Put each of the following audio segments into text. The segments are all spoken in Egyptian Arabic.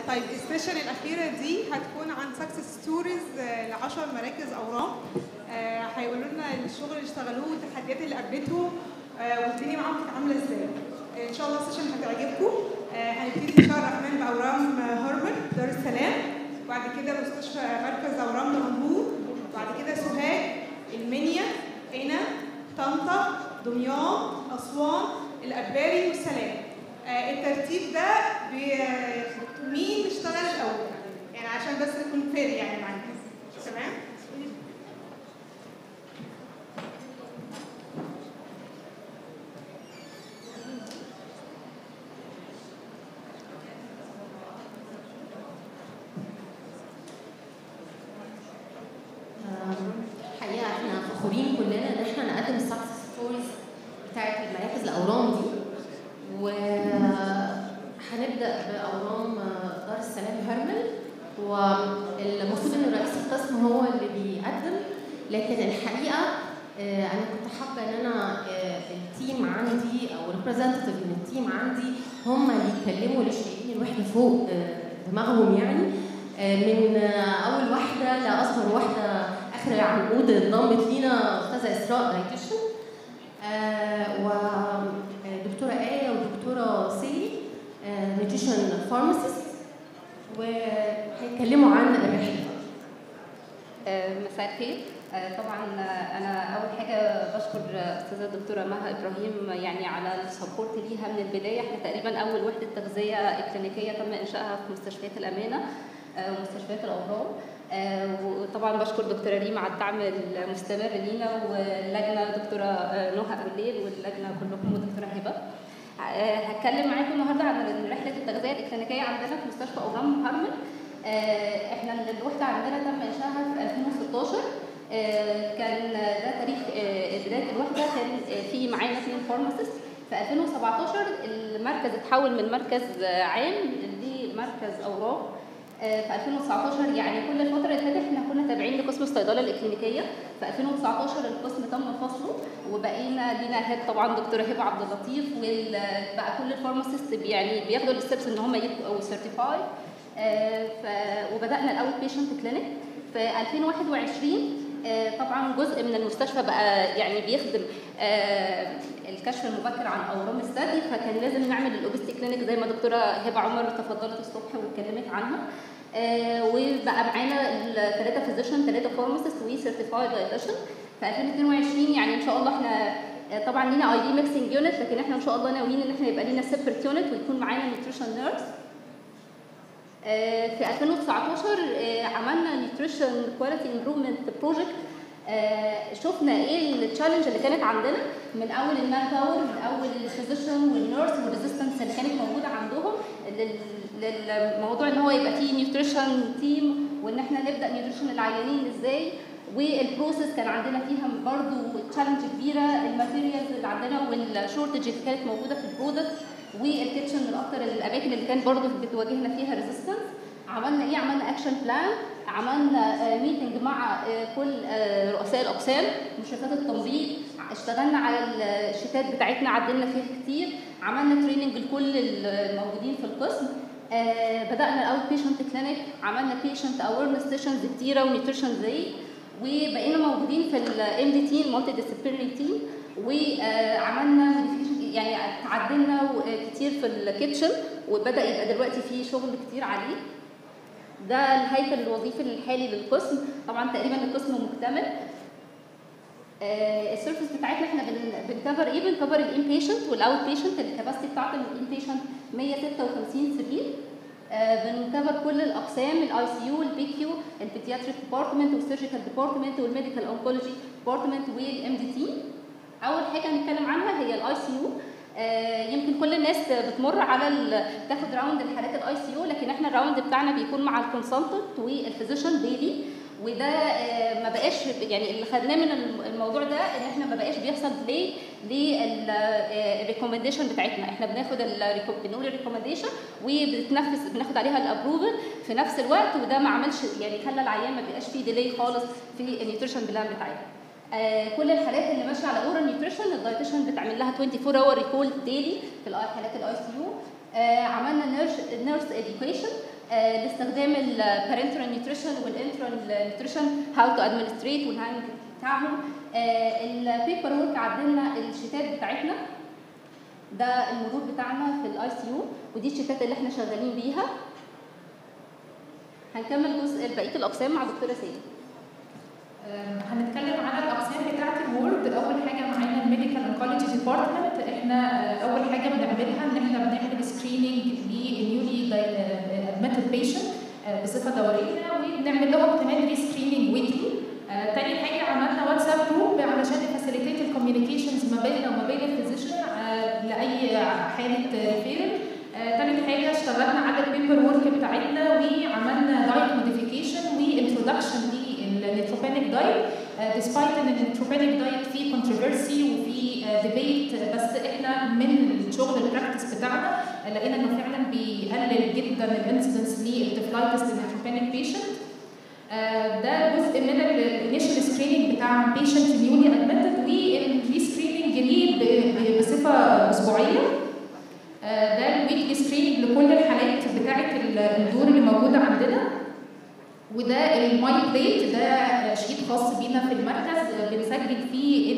طيب السيشن الاخيره دي هتكون عن سكسس ستوريز ل 10 مراكز اورام آه، هيقولوا لنا الشغل اللي اشتغلوه والتحديات اللي قابلتهم آه، والدنيا معاهم كانت عامله ازاي آه، ان شاء الله السيشن هتعجبكم آه، هنبتدي ان شاء الله الرحمن باورام هرمل دار السلام وبعد كده مستشفى مركز اورام دمنهور وبعد كده سوهاج المنيا قنا طنطا دمياط اسوان الاباري والسلام آه، الترتيب ده بي- مين اشتغل الاول يعني عشان بس نكون فير يعني معاك تمام الحقيقه احنا فخورين كلنا ان احنا نقدم السكسس ستوريز بتاعت المراكز الاورام دي وهنبدا باورام دار السلام هرمل والمفروض ان رئيس القسم هو اللي بيقدم لكن الحقيقه آه، انا كنت حابه ان انا آه، التيم عندي او الريبريزنتيف من التيم عندي هم اللي يتكلموا اللي شايلين الوحده فوق آه، دماغهم يعني آه، من آه، اول واحده لاصغر واحده اخر العنقود انضمت لينا استاذه اسراء دايتيشن ودكتوره ايه ودكتوره سيلي نيوتريشن فارماسيست وهيتكلموا عن الرحله آه، مساء الخير آه، طبعا آه، انا اول حاجه بشكر آه، استاذه الدكتوره مها ابراهيم يعني على السبورت ليها من البدايه احنا تقريبا اول وحده تغذيه اكلينيكيه تم انشائها في مستشفيات الامانه آه، ومستشفيات الاورام آه، وطبعا بشكر دكتوره ريم على الدعم المستمر لينا واللجنه دكتوره آه، نهى ابو الليل واللجنه كلكم ودكتوره هبه آه، هتكلم معاكم النهارده عن رحله التغذيه الاكلينيكيه عندنا في مستشفى اورام هرمل آه، احنا الوحده عندنا تم انشائها في 2016 آه، كان ده تاريخ آه، بدايه الوحده كان آه، في معانا اثنين فارماسيست في 2017 المركز اتحول من مركز آه، عام لمركز اورام آه، في 2019 يعني كل الفتره اللي فاتت احنا كنا تابعين لقسم الصيدله الاكلينيكيه في 2019 القسم تم فصله وبقينا لينا هيد طبعا دكتوره هبه عبد اللطيف وبقى كل الفارماسيست يعني بياخدوا الستبس ان هم يبقوا سيرتيفايد وبدانا الاول بيشنت كلينيك في 2021 آه، طبعا جزء من المستشفى بقى يعني بيخدم آه، الكشف المبكر عن اورام الثدي فكان لازم نعمل الاوبستي كلينيك زي ما دكتوره هبه عمر تفضلت الصبح واتكلمت عنها آه، وبقى معانا الثلاثه فيزيشن ثلاثه فارماسيست وسيرتيفايد دايتيشن في 2022 يعني ان شاء الله احنا آه، طبعا لينا اي دي ميكسنج يونت لكن احنا ان شاء الله ناويين ان احنا يبقى لينا سيبريت يونت ويكون معانا نيوتريشن نيرس آه، في 2019 آه، عملنا نيوتريشن كواليتي امبروفمنت بروجكت شفنا ايه التشالنج اللي كانت عندنا من اول المان باور من اول الفيزيشن والنيرس والريزيستنس اللي كانت موجوده عندهم لل- للموضوع ان هو يبقى فيه نيوتريشن تيم وان احنا نبدا نيوتريشن العيانين ازاي والبروسيس كان عندنا فيها برضو تشالنج كبيره الماتيريالز اللي عندنا والشورتج اللي كانت موجوده في البرودكت والكيتشن من اكتر الاماكن اللي كان برضو بتواجهنا فيها ريزيستنس عملنا ايه عملنا اكشن بلان عملنا ميتنج مع آه، كل آه، رؤساء الاقسام مشرفات التمريض اشتغلنا على الشتات بتاعتنا عدلنا فيها كتير عملنا تريننج لكل الموجودين في القسم آه، بدانا الاول بيشنت كلينيك عملنا بيشنت اويرنس سيشنز كتيره ونيوتريشن زي وبقينا موجودين في الام دي تي المالتي ديسيبلينري تيم وعملنا modification- يعني تعدلنا و- كتير في الكيتشن وبدا يبقى دلوقتي في شغل كتير عليه ده الهيكل الوظيفي الحالي للقسم طبعا تقريبا القسم مكتمل آه، السيرفيس بتاعتنا احنا بن- بنكفر ايه بنكفر الان بيشنت والاوت بيشنت الكباستي بتاعت الان بيشنت 156 سرير آه، بنكفر كل الاقسام الاي سي يو البي كيو البيدياتريك ديبارتمنت والسيرجيكال ديبارتمنت والميديكال اونكولوجي ديبارتمنت والام دي تي اول حاجه هنتكلم عنها هي الاي سي يو يمكن كل الناس بتمر على ال- تاخد راوند الحالات الاي سي يو لكن احنا الراوند بتاعنا بيكون مع الكونسلتنت والفيزيشن ديلي وده آه، ما بقاش يعني اللي خدناه من الم- الموضوع ده ان احنا ما بقاش بيحصل ديلي للريكومنديشن بتاعتنا احنا بناخد ال بنقول الريكومنديشن وبتنفذ بناخد عليها الابروفل في نفس الوقت وده ما عملش يعني خلى العيان ما بيبقاش فيه ديلي خالص في النيوتريشن بلان بتاعتنا آه، كل الحالات اللي ماشيه على اورال نيوتريشن الدايتيشن بتعمل لها 24 اور ريكول ديلي في الآي- حالات الاي سي يو آه، عملنا نيرس نيرس اديوكيشن لاستخدام البارنترال نيوتريشن والانترال نيوتريشن هاو تو ادمنستريت والهاند بتاعهم البيبر ورك عدلنا الشتات بتاعتنا ده الموديول بتاعنا في الاي سي يو ودي الشتات اللي احنا شغالين بيها هنكمل جزء بقيه الاقسام مع دكتوره سيدي أم، هنتكلم على الاقسام بتاعه الورد اول حاجه معانا الميديكال انكولوجي ديبارتمنت احنا آه، اول حاجه بنعملها ان احنا بنعمل سكريننج للنيولي ادمتد بيشنت بصفه دوريه وبنعمل لهم كمان ري سكريننج ويكلي تاني حاجه عملنا واتساب جروب علشان نفاسيليتيت الكوميونيكيشن ما بيننا وما بين الفيزيشن لاي حاله ريفيرل تالت حاجه اشتغلنا على البيبر ورك بتاعتنا وعملنا دايت موديفيكيشن وانترودكشن للنيتروبينيك دايت ديسبايت ان النيتروبينيك دايت فيه كونتروفيرسي وفي ديبيت بس احنا من الشغل البراكتس بتاعنا آه، لقينا انه فعلا بيقلل جدا الانسيدنس للتفلايتس للنيتروبينيك بيشنت ده جزء من الانيشال سكريننج بتاع بيشنت نيولي ادمتد والري سكريننج جديد ب- بصفه اسبوعيه آه، ده الويكلي سكريننج لكل الحالات بتاعه ال- الدور اللي موجوده عندنا وده الماي بليت ده شيت خاص بينا في المركز آه، بنسجل فيه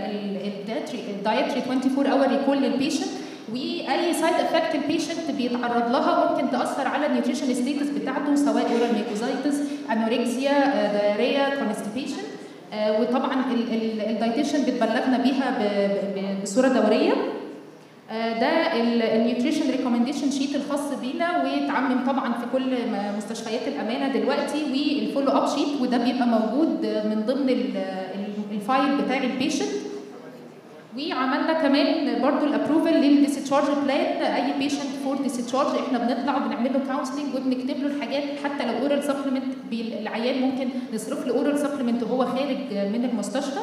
الدايتري 24 اور ريكول للبيشنت واي سايد افكت البيشنت بيتعرض لها ممكن تاثر على النيوتريشن ستيتس بتاعته سواء اورال ميكوزايتس انوركسيا دايريا كونستيبيشن وطبعا الدايتيشن بتبلغنا بيها ب- ب- بصوره دوريه آه، ده النيوتريشن ريكومنديشن شيت الخاص بينا واتعمم طبعا في كل م- مستشفيات الامانه دلوقتي والفولو اب شيت وده بيبقى موجود من ضمن ال- ال- الفايل بتاع البيشنت وعملنا كمان برضو الابروفل للديسشارج بلان اي بيشنت فور ديسشارج احنا بنطلع وبنعمل له كونسلنج وبنكتب له الحاجات حتى لو اورال سبلمنت العيان ممكن نصرف له اورال سبلمنت وهو خارج من المستشفى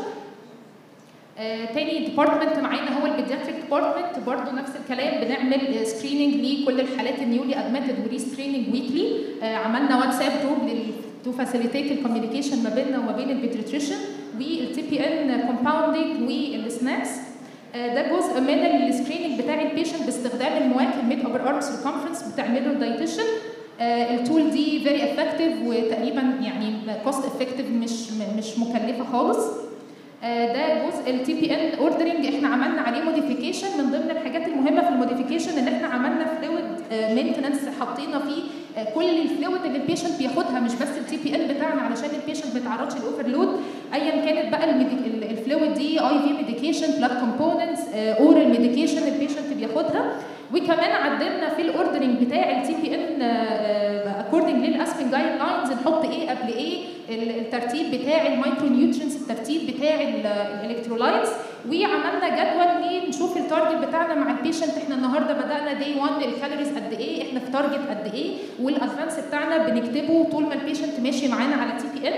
آه، تاني ديبارتمنت معانا هو البيدياتريك ديبارتمنت برضو نفس الكلام بنعمل سكريننج لكل الحالات النيولي ادمتد وري سكريننج ويكلي عملنا واتساب جروب تو فاسيليتيت الكوميونيكيشن ما بيننا وما بين البيدياتريشن والتي بي ان كومباوندنج والسناكس آه، ده جزء من السكريننج بتاع البيشنت باستخدام المواكب الميد ابر ارم سيركمفرنس بتعمله الدايتيشن التول دي فيري افكتيف وتقريبا يعني كوست افكتيف مش مش مكلفه خالص آه، ده جزء التي بي ان اوردرنج احنا عملنا عليه موديفيكيشن من ضمن الحاجات المهمه في الموديفيكيشن ان احنا عملنا فلويد مينتننس حطينا فيه آه، كل الفلويد اللي البيشنت بياخدها مش بس التي بي ان بتاعنا علشان البيشنت ما يتعرضش لاوفرلود ايا كانت بقى الميدي- ال- الفلويد دي اي في ميديكيشن بلاد كومبوننتس اورال ميديكيشن البيشنت بياخدها وكمان عدلنا في الاوردرنج بتاع التي بي ان اكوردنج للاسبن جايد لاينز نحط ايه قبل ايه ال- الترتيب بتاع المايكرو نيوترينز الترتيب بتاع ال- الالكترولايتس وعملنا جدول ليه نشوف التارجت بتاعنا مع البيشنت احنا النهارده بدانا دي 1 الكالوريز قد ايه احنا في تارجت قد ايه والادفانس بتاعنا بنكتبه طول ما البيشنت ماشي معانا على تي بي ان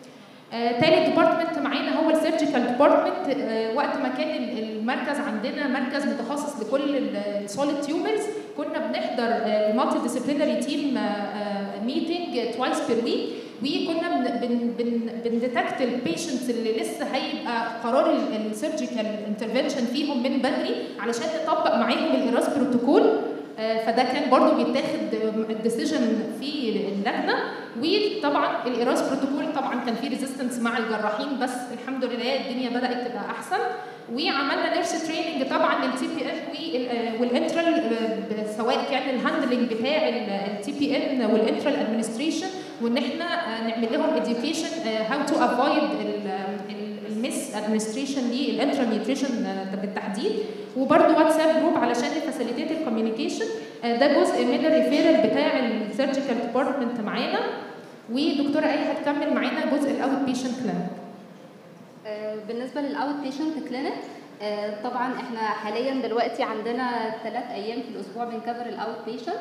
آه، تالت ديبارتمنت معانا هو السيرجيكال ديبارتمنت آه، وقت ما كان ال- المركز عندنا مركز متخصص لكل السوليد تيومرز كنا بنحضر المالتي ديسيبلينري تيم ميتنج توايس بير ويك وكنا بن بن بن بنديتكت البيشنتس اللي لسه هيبقى قرار السيرجيكال انترفنشن فيهم من بدري علشان نطبق معاهم الايراس بروتوكول آه، فده كان برضو بيتاخد الديسيجن في اللجنه وطبعا الايراس بروتوكول طبعا كان في ريزيستنس مع الجراحين بس الحمد لله الدنيا بدات تبقى احسن وعملنا نيرس تريننج طبعا للتي بي ان والانترال سواء كان الهاندلنج بتاع التي بي ان والانترال ادمنستريشن وان احنا آه، نعمل لهم اديوكيشن هاو تو افويد المس ادمنستريشن للانترال نيوتريشن بالتحديد وبرده واتساب جروب علشان نفاسيليتيت الكوميونيكيشن ده جزء من الريفيرال بتاع السيرجيكال ديبارتمنت معانا ودكتوره اي هتكمل معانا جزء الاوت بيشنت كلينيك آه، بالنسبه للاوت بيشنت كلينيك طبعا احنا حاليا دلوقتي عندنا ثلاث ايام في الاسبوع بنكفر الاوت بيشنت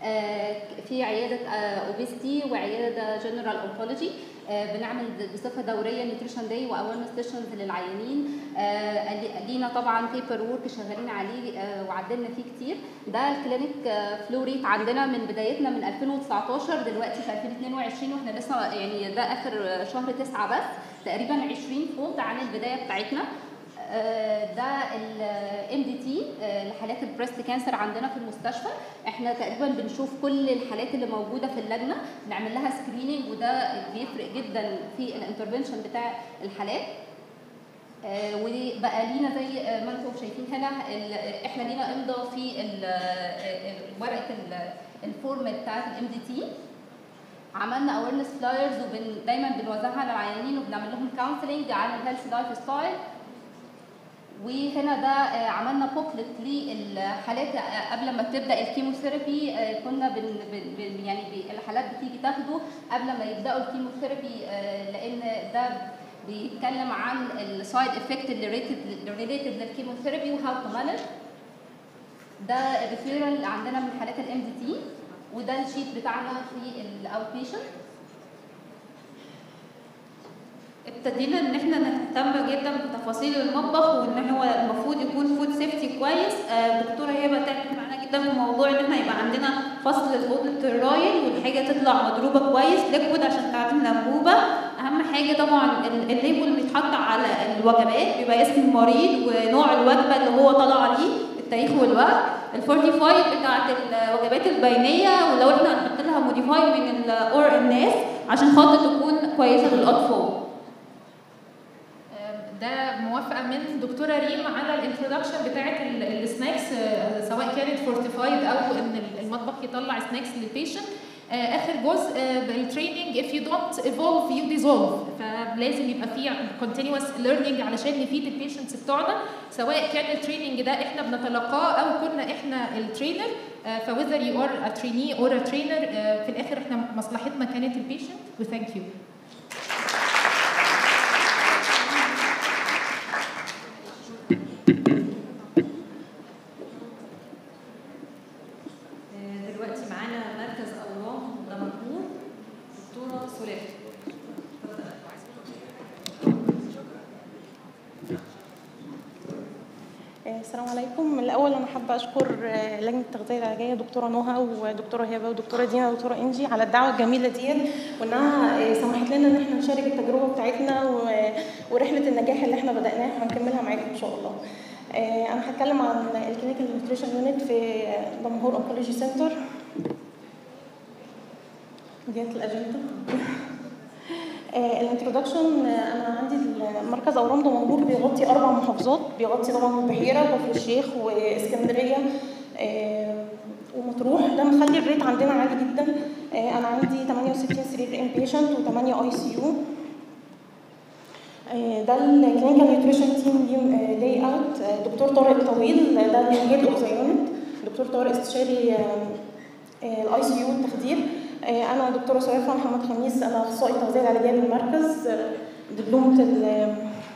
في عياده اوبيستي وعياده جنرال اونكولوجي بنعمل بصفه دوريه نيوتريشن داي واويرنس سيشنز للعيانين آه، لي- لينا طبعا بيبر وورك شغالين عليه آه، وعدلنا فيه كتير ده الكلينيك فلو ريت عندنا من بدايتنا من 2019 دلوقتي في 2022 واحنا لسه يعني ده اخر شهر تسعة بس تقريبا 20 فولد عن البدايه بتاعتنا آه، ده الام دي تي لحالات البريست كانسر عندنا في المستشفى احنا تقريبا بنشوف كل الحالات اللي موجوده في اللجنه نعمل لها سكريننج وده بيفرق جدا في الانترفنشن بتاع الحالات آه، وبقى لينا زي آه، ما انتم شايفين هنا ال- احنا لينا امضاء في ال- آه، ورقه ال- الفورم بتاعت الام دي تي عملنا اويرنس فلايرز ودايما بنوزعها على العيانين وبنعمل لهم كونسلنج عن الهيلث لايف ستايل وهنا ده آه، عملنا بوكلت للحالات آه، قبل ما تبدا الكيموثيرابي آه، كنا بن بن بن- يعني بي- الحالات بتيجي تاخده قبل ما يبداوا الكيموثيرابي آه، لان ده بيتكلم عن السايد افكت اللي ريتد ريليتد للكيموثيرابي وهاو تو مانج ده الريفيرال عندنا من حالات الام دي تي وده الشيت بتاعنا في الاوت بيشنت ابتدينا ان احنا نهتم جدا بتفاصيل المطبخ وان هو المفروض يكون فود سيفتي كويس آه، الدكتوره هبه تعبت معانا جدا في موضوع ان احنا يبقى عندنا فصل لاوضه الرايل والحاجه تطلع مضروبه كويس ليكويد عشان تعدم الانبوبه اهم حاجه طبعا ال- الليبل اللي بيتحط على الوجبات بيبقى اسم المريض ونوع الوجبه اللي هو طلع عليه التاريخ والوقت الفورتيفايد بتاعت الوجبات البينيه ولو احنا هنحط لها موديفاي من الاور الناس عشان خاطر تكون كويسه للاطفال ده موافقه من دكتوره ريم على الانترودكشن بتاعه ال- السناكس آه، سواء كانت فورتيفايد او ان المطبخ يطلع سناكس للبيشنت اخر جزء بالتريننج if you don't evolve you dissolve فلازم يبقى في continuous learning علشان نفيد البيشنتس بتوعنا سواء كان التريننج ده احنا بنتلقاه او كنا احنا الترينر فوذر يو ار ا trainee or a trainer آه، في الاخر احنا مصلحتنا كانت البيشنت وثانك يو آه، دلوقتي معانا مركز اورام دمنهور دكتوره سلاف آه، السلام عليكم الاول انا حابه اشكر آه، لجنه التغذيه العلاجيه دكتوره نهى ودكتوره هبه ودكتوره دينا ودكتوره انجي على الدعوه الجميله دي وانها آه، سمحت لنا ان احنا نشارك التجربه بتاعتنا و- ورحله النجاح اللي احنا بداناها هنكملها معاكم ان شاء الله آه، انا هتكلم عن الكلينيكال نيوتريشن يونت في دمنهور اونكولوجي سنتر ديت الاجنده الانترودكشن انا عندي مركز اورام دمنهور بيغطي اربع محافظات بيغطي طبعا البحيره وكفر الشيخ واسكندريه آه، ومطروح ده مخلي الريت عندنا عالي جدا آه، انا عندي 68 سرير ان بيشنت و8 اي سي يو ده الكلينيكال نيوتريشن تيم لاي اوت دكتور طارق طويل ده الهيد اوف ذا يونت دكتور طارق استشاري الاي سي يو والتخدير آه، انا دكتوره سرافه محمد خميس انا اخصائي التغذيه العلاجيه بالمركز آه، دبلومه ال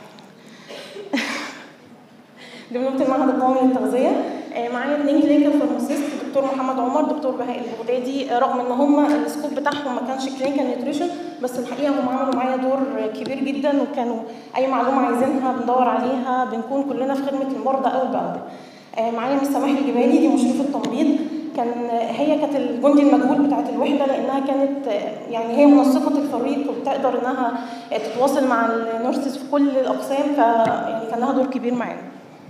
دبلومه المعهد القومي للتغذيه آه، معايا اثنين كلينيكال فارماسيست دكتور محمد عمر دكتور بهاء البغدادي آه، رغم ان هم السكوب بتاعهم ما كانش كلينيكال نيوتريشن بس الحقيقه هم عملوا معايا دور كبير جدا وكانوا اي معلومه عايزينها بندور عليها بنكون كلنا في خدمه المرضى اول باول آه، معايا مس سماح الجبالي دي مشرفه التمريض كان هي كانت الجندي المجهول بتاعت الوحده لانها كانت يعني هي منسقه الفريق وبتقدر انها تتواصل مع النورسز في كل الاقسام فيعني كان لها دور كبير معانا.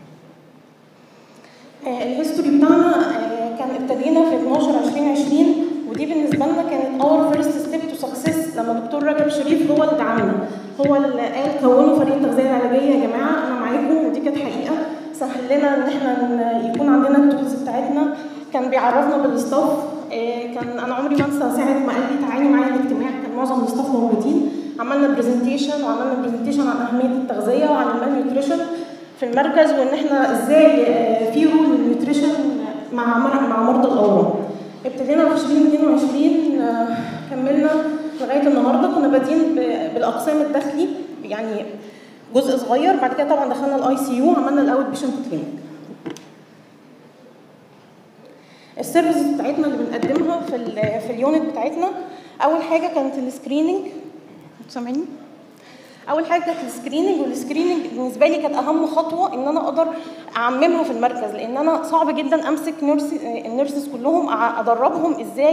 آه، الهيستوري بتاعنا آه، كان ابتدينا في 12 2020 ودي بالنسبه لنا كانت اور فيرست ستيب تو سكسس لما دكتور رجب شريف هو اللي دعمنا هو اللي قال كونوا فريق التغذيه العلاجيه يا جماعه انا معاكم ودي كانت حقيقه سهل لنا ان احنا ن- يكون عندنا التولز بتاعتنا كان بيعرفنا بالستاف آه، كان انا عمري ما انسى ساعه ما قال لي تعالي معايا الاجتماع كان معظم الستاف موجودين عملنا برزنتيشن وعملنا برزنتيشن عن اهميه التغذيه وعن المال نيوتريشن في المركز وان احنا ازاي آه، في رول للنيوتريشن مع مر- مع مرضى الاورام ابتدينا في 2022 آه، كملنا لغايه النهارده كنا بادئين ب- بالاقسام الداخلي يعني جزء صغير بعد كده طبعا دخلنا الاي سي يو عملنا الاوت بيشنت كلينيك السيرفيسز بتاعتنا اللي بنقدمها في ال في اليونت بتاعتنا اول حاجه كانت السكريننج انتوا سامعيني اول حاجه كانت السكريننج والسكريننج بالنسبه لي كانت اهم خطوه ان انا اقدر اعممها في المركز لان انا صعب جدا امسك نيرس النيرسز كلهم أع- ادربهم ازاي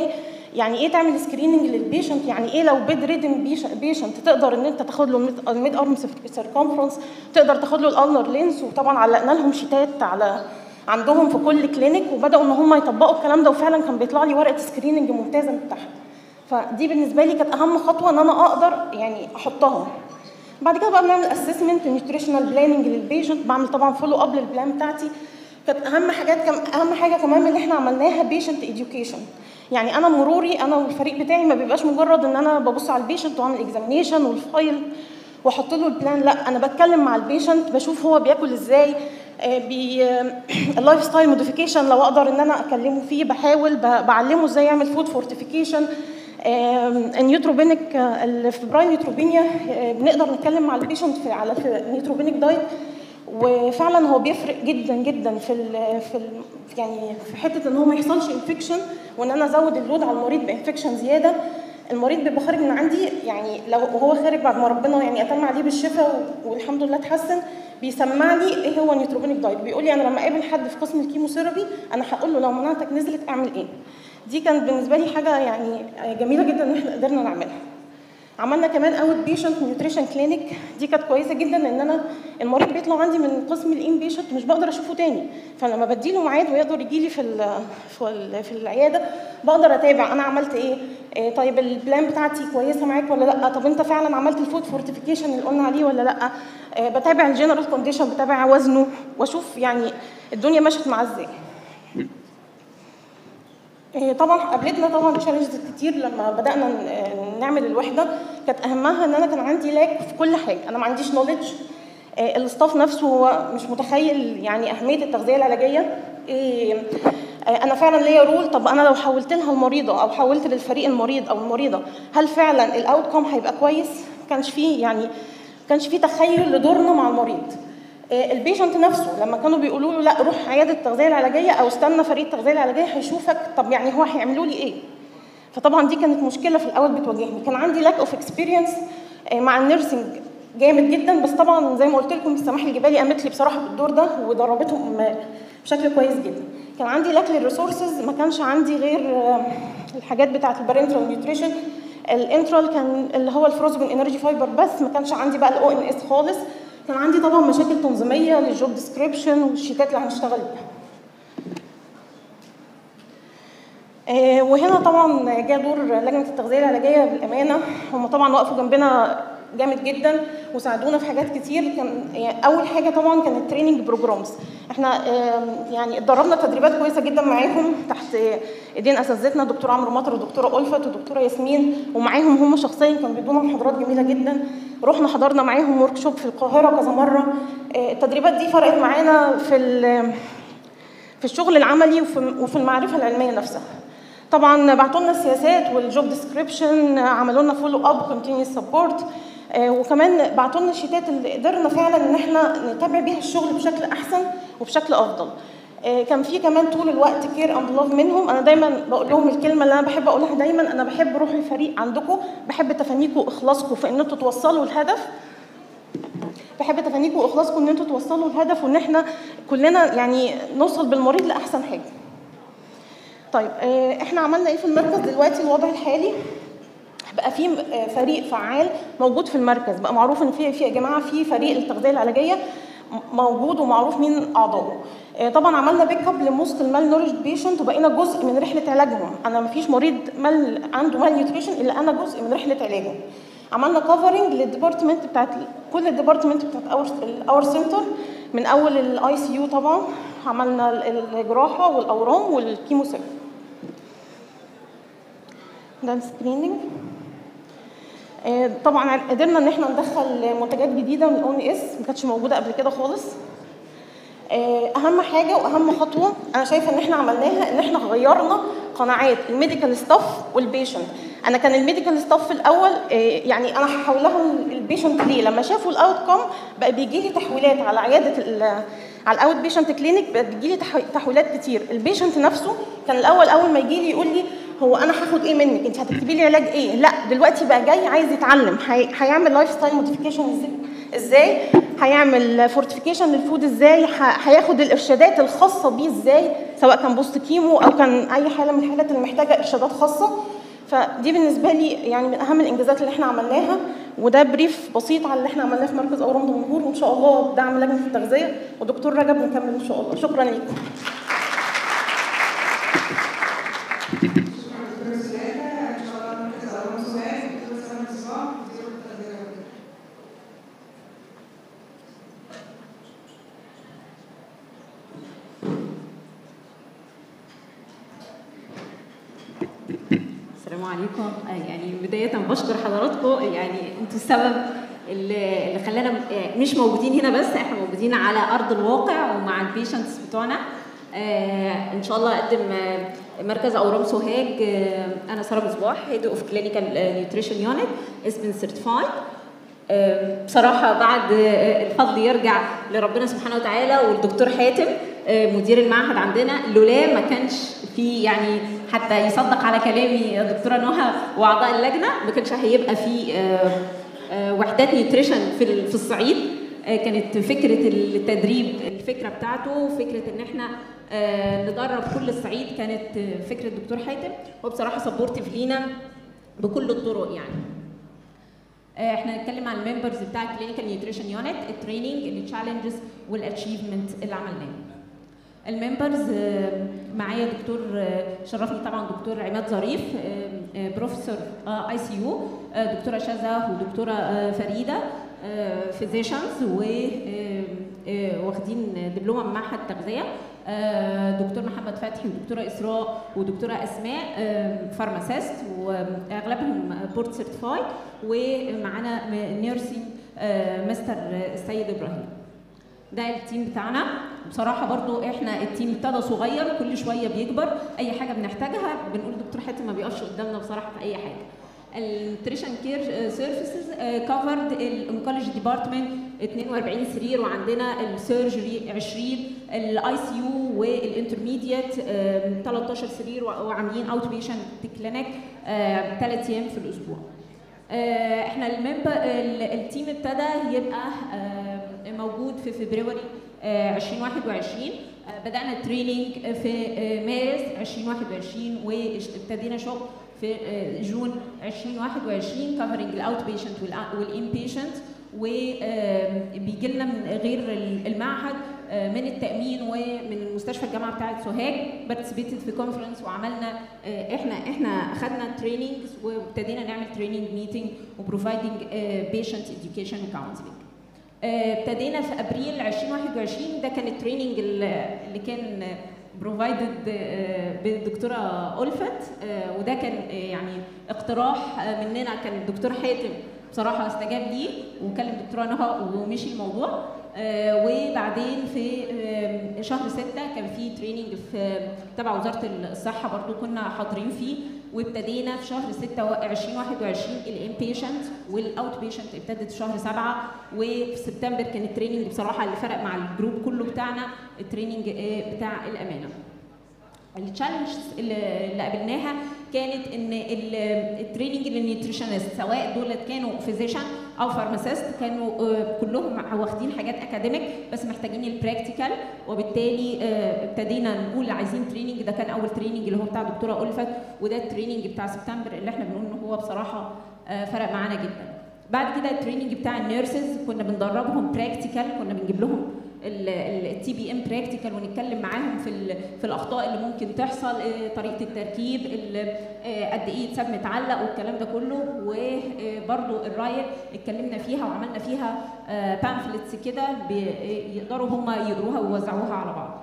يعني ايه تعمل سكريننج للبيشنت يعني ايه لو بيد ريدن بيشنت تقدر ان انت تاخد له الميد ارم سيركمفرنس تقدر تاخد له الالنر لينس وطبعا علقنا لهم شيتات على عندهم في كل كلينيك وبداوا ان هم يطبقوا الكلام ده وفعلا كان بيطلع لي ورقه سكريننج ممتازه من تحت فدي بالنسبه لي كانت اهم خطوه ان انا اقدر يعني احطها بعد كده بقى بنعمل اسسمنت نيوتريشنال بلاننج للبيشنت بعمل طبعا فولو اب للبلان بتاعتي كانت اهم حاجات كم اهم حاجه كمان اللي احنا عملناها بيشنت اديوكيشن يعني انا مروري انا والفريق بتاعي ما بيبقاش مجرد ان انا ببص على البيشنت واعمل اكزامينيشن والفايل واحط له البلان لا انا بتكلم مع البيشنت بشوف هو بياكل ازاي آه، بي اللايف ستايل موديفيكيشن لو اقدر ان انا اكلمه فيه بحاول ب- بعلمه ازاي يعمل فود فورتيفيكيشن النيوتروبينيك الفبرايل نيوتروبينيا آه، بنقدر نتكلم مع البيشنت في على في نيوتروبينيك دايت وفعلا هو بيفرق جدا جدا في ال في ال يعني في حته ان هو ما يحصلش انفكشن وان انا ازود اللود على المريض بانفكشن زياده المريض بيبقى خارج من عندي يعني لو هو خارج بعد ما ربنا يعني اتم عليه بالشفاء والحمد لله اتحسن بيسمع لي ايه هو نيوتروبينيك دايت بيقول لي انا لما اقابل حد في قسم الكيموثيرابي انا هقول له لو مناعتك نزلت اعمل ايه دي كانت بالنسبه لي حاجه يعني جميله جدا ان احنا قدرنا نعملها عملنا كمان اوت بيشنت نيوتريشن كلينيك دي كانت كويسه جدا ان انا المريض بيطلع عندي من قسم الان بيشنت مش بقدر اشوفه تاني فلما بديله ميعاد ويقدر يجي لي في ال في, ال في العياده بقدر اتابع انا عملت ايه إيه طيب البلان بتاعتي كويسه معاك ولا لا طب انت فعلا عملت الفود فورتيفيكيشن اللي قلنا عليه ولا لا إيه بتابع الجنرال كونديشن بتابع وزنه واشوف يعني الدنيا مشت معاه ازاي إيه طبعا قابلتنا طبعا تشالنجز كتير لما بدانا ن- نعمل الوحده كانت اهمها ان انا كان عندي لاك في كل حاجه انا ما عنديش نوليدج الاستاف نفسه هو مش متخيل يعني اهميه التغذيه العلاجيه إيه آه، انا فعلا ليا رول طب انا لو حولت لها المريضه او حولت للفريق المريض او المريضه هل فعلا الاوت كوم هيبقى كويس ما كانش فيه يعني ما كانش فيه تخيل لدورنا مع المريض آه، البيشنت نفسه لما كانوا بيقولوا له لا روح عياده التغذيه العلاجيه او استنى فريق التغذيه العلاجيه هيشوفك طب يعني هو هيعملوا لي ايه فطبعا دي كانت مشكله في الاول بتواجهني كان عندي لاك اوف اكسبيرينس مع النيرسينج جامد جدا بس طبعا زي ما قلت لكم السماح الجبالي قامت لي بصراحه بالدور ده ودربتهم بشكل كويس جدا كان عندي لاك للريسورسز ما كانش عندي غير آه، الحاجات بتاعه البارنترال نيوتريشن الانترال كان اللي هو الفروزبن انرجي فايبر بس ما كانش عندي بقى الاو ان اس خالص كان عندي طبعا مشاكل تنظيميه للجوب ديسكريبشن والشيتات اللي هنشتغل بيها آه، وهنا طبعا جاء دور لجنه التغذيه العلاجيه بالامانه هم طبعا وقفوا جنبنا جامد جدا وساعدونا في حاجات كتير كان يعني اول حاجه طبعا كانت التريننج بروجرامز احنا آم، يعني اتدربنا تدريبات كويسه جدا معاهم تحت ايدين اساتذتنا دكتور عمرو مطر ودكتوره الفت ودكتوره ياسمين ومعاهم هم شخصيا كانوا بيدونا محاضرات جميله جدا رحنا حضرنا معاهم ورك شوب في القاهره كذا مره آه، التدريبات دي فرقت معانا في ال- في الشغل العملي وفي وفي المعرفه العلميه نفسها طبعا بعتوا لنا السياسات والجوب ديسكريبشن عملوا لنا فولو اب كونتينيوس سبورت وكمان بعتوا لنا الشيتات اللي قدرنا فعلا ان احنا نتابع بيها الشغل بشكل احسن وبشكل افضل آه، كان في كمان طول الوقت كير اند لاف منهم انا دايما بقول لهم الكلمه اللي انا بحب اقولها دايما انا بحب روح الفريق عندكم بحب تفانيكم واخلاصكم في ان انتوا توصلوا الهدف بحب تفانيكم واخلاصكم ان انتوا توصلوا الهدف وان احنا كلنا يعني نوصل بالمريض لاحسن حاجه طيب آه، احنا عملنا ايه في المركز دلوقتي الوضع الحالي بقى في آه، فريق فعال موجود في المركز بقى معروف ان في في يا جماعه في فريق التغذيه العلاجيه م- موجود ومعروف مين اعضائه آه، طبعا عملنا بيك اب لموست المال نورج بيشنت وبقينا جزء من رحله علاجهم انا ما فيش مريض مال عنده مال نيوتريشن الا انا جزء من رحله علاجه عملنا كفرنج للديبارتمنت بتاعت كل الديبارتمنت بتاعت اور اور سنتر من اول الاي سي يو طبعا عملنا ال- الجراحه والاورام والكيموثيرابي ده السكريننج آه، طبعا قدرنا ان احنا ندخل منتجات جديده من الاون اس ما كانتش موجوده قبل كده خالص آه، اهم حاجه واهم خطوه انا شايفه ان احنا عملناها ان احنا غيرنا قناعات الميديكال ستاف والبيشنت انا كان الميديكال ستاف في الاول آه، يعني انا هحولها البيشنت ليه لما شافوا الاوت كوم بقى بيجي لي تحويلات على عياده ال- على الاوت بيشنت كلينيك بقى بتجي لي تح- تحويلات كتير البيشنت نفسه كان الاول اول ما يجي لي يقول لي هو انا هاخد ايه منك انت هتكتبي لي علاج ايه لا دلوقتي بقى جاي عايز يتعلم هي- هيعمل لايف ستايل موديفيكيشن ازاي ازاي هيعمل فورتيفيكيشن للفود ازاي ه- هياخد الارشادات الخاصه بيه ازاي سواء كان بوست كيمو او كان اي حاله من الحالات اللي محتاجه ارشادات خاصه فدي بالنسبه لي يعني من اهم الانجازات اللي احنا عملناها وده بريف بسيط على اللي احنا عملناه في مركز اورام دمنهور وان شاء الله بدعم لجنه التغذيه ودكتور رجب نكمل ان شاء الله شكرا لكم السلام عليكم آه، يعني بداية بشكر حضراتكم يعني انتوا السبب اللي اللي خلانا م- مش موجودين هنا بس احنا موجودين على ارض الواقع ومع البيشنتس بتوعنا آه ان شاء الله اقدم آه، مركز اورام سوهاج آه انا ساره مصباح هيد اوف كلينيكال نيوتريشن يونت اسم سيرتيفايد آه، بصراحة بعد آه، الفضل يرجع لربنا سبحانه وتعالى والدكتور حاتم آه، مدير المعهد عندنا لولا ما كانش في يعني حتى يصدق على كلامي يا دكتورة نهى واعضاء اللجنة ما كانش هيبقى في آه، آه، وحدات نيوتريشن في ال- في الصعيد آه، كانت فكرة التدريب الفكرة بتاعته فكرة ان احنا آه، ندرب كل الصعيد كانت آه، فكرة دكتور حاتم هو بصراحة سبورتيف لينا بكل الطرق يعني آه، احنا هنتكلم عن الممبرز بتاع الكلينيكال نيوتريشن يونت التريننج التشالنجز والاتشيفمنت اللي عملناه الممبرز آه، معايا دكتور آه، شرفني طبعا دكتور عماد ظريف آه، آه، بروفيسور اي سي يو دكتوره شذا ودكتوره آه، فريده فيزيشنز و آه، آه، واخدين دبلومه من معهد تغذيه آه، دكتور محمد فتحي ودكتوره اسراء ودكتوره اسماء فارماسيست واغلبهم بورت سيرتيفايد ومعانا نيرسينج مستر السيد ابراهيم ده التيم بتاعنا بصراحه برضو احنا التيم ابتدى صغير كل شويه بيكبر اي حاجه بنحتاجها بنقول دكتور حاتم ما بيقفش قدامنا بصراحه في اي حاجه النيوتريشن كير سيرفيسز كفرد الانكولوجي ديبارتمنت 42 سرير وعندنا السيرجري 20 الاي سي يو والانترميديت 13 سرير وعاملين اوت بيشنت كلينيك ثلاث ايام في الاسبوع آه، احنا الممبر ال- التيم ابتدى يبقى آه، موجود في فبراير آه، 2021 آه، بدأنا تريننج في آه، مارس 2021 وابتدينا شغل في آه، جون 2021 كفرنج الاوت بيشنت والان بيشنت وبيجي لنا من غير المعهد آه، من التامين ومن مستشفى الجامعه بتاعه سوهاج بارتيسيبيتد في كونفرنس وعملنا آه، احنا احنا اخذنا تريننجز وابتدينا نعمل تريننج ميتنج وبروفايدنج بيشنت اديوكيشن وكونسلنج ابتدينا في ابريل 2021 ده كان التريننج اللي كان بروفايدد بالدكتوره ألفت آه، وده كان آه، يعني اقتراح آه، مننا كان الدكتور حاتم بصراحه استجاب ليه وكلم الدكتوره نهى ومشي الموضوع آه، وبعدين في آه، شهر ستة كان في تريننج في تبع وزاره الصحه برضو كنا حاضرين فيه وابتدينا في شهر 6 2021 الان بيشنت والاوت بيشنت ابتدت في شهر 7 وفي سبتمبر كان التريننج بصراحه اللي فرق مع الجروب كله بتاعنا التريننج آه، بتاع الامانه التشالنجز اللي اللي قابلناها كانت ان ال- التريننج للنيوتريشنست سواء دول كانوا فيزيشن او فارماسيست كانوا آه، كلهم واخدين حاجات اكاديميك بس محتاجين البراكتيكال وبالتالي آه، ابتدينا نقول عايزين تريننج ده كان اول تريننج اللي هو بتاع دكتوره ألفت وده التريننج بتاع سبتمبر اللي احنا بنقول ان هو بصراحه آه، فرق معانا جدا بعد كده التريننج بتاع النيرسز كنا بندربهم براكتيكال كنا بنجيب لهم التي بي ام براكتيكال ونتكلم معاهم في ال- في الاخطاء اللي ممكن تحصل آه، طريقه التركيب ال- آه، قد ايه يتساب متعلق والكلام ده كله وبرده الرايل اتكلمنا فيها وعملنا فيها بامفلتس كده بي- يقدروا هم يقروها ويوزعوها على بعض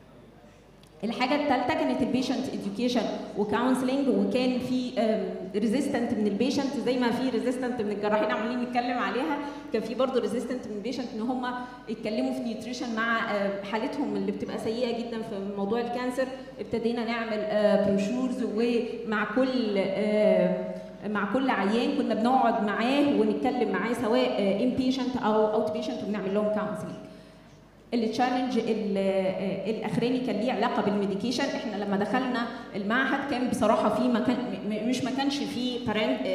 الحاجه الثالثه كانت البيشنت اديوكيشن وكونسلنج وكان في ريزيستنت من البيشنت زي ما في ريزيستنت من الجراحين عمالين نتكلم عليها كان في برضه ريزيستنت من البيشنت ان هم يتكلموا في نيوتريشن مع آه، حالتهم اللي بتبقى سيئه جدا في موضوع الكانسر ابتدينا نعمل بروشورز ومع كل آه، مع كل عيان كنا بنقعد معاه ونتكلم معاه سواء ان بيشنت او اوت بيشنت وبنعمل لهم كونسلنج التشالنج ال- آه، الاخراني كان ليه علاقه بالميديكيشن احنا لما دخلنا المعهد كان بصراحه في مكان م- مش ما كانش في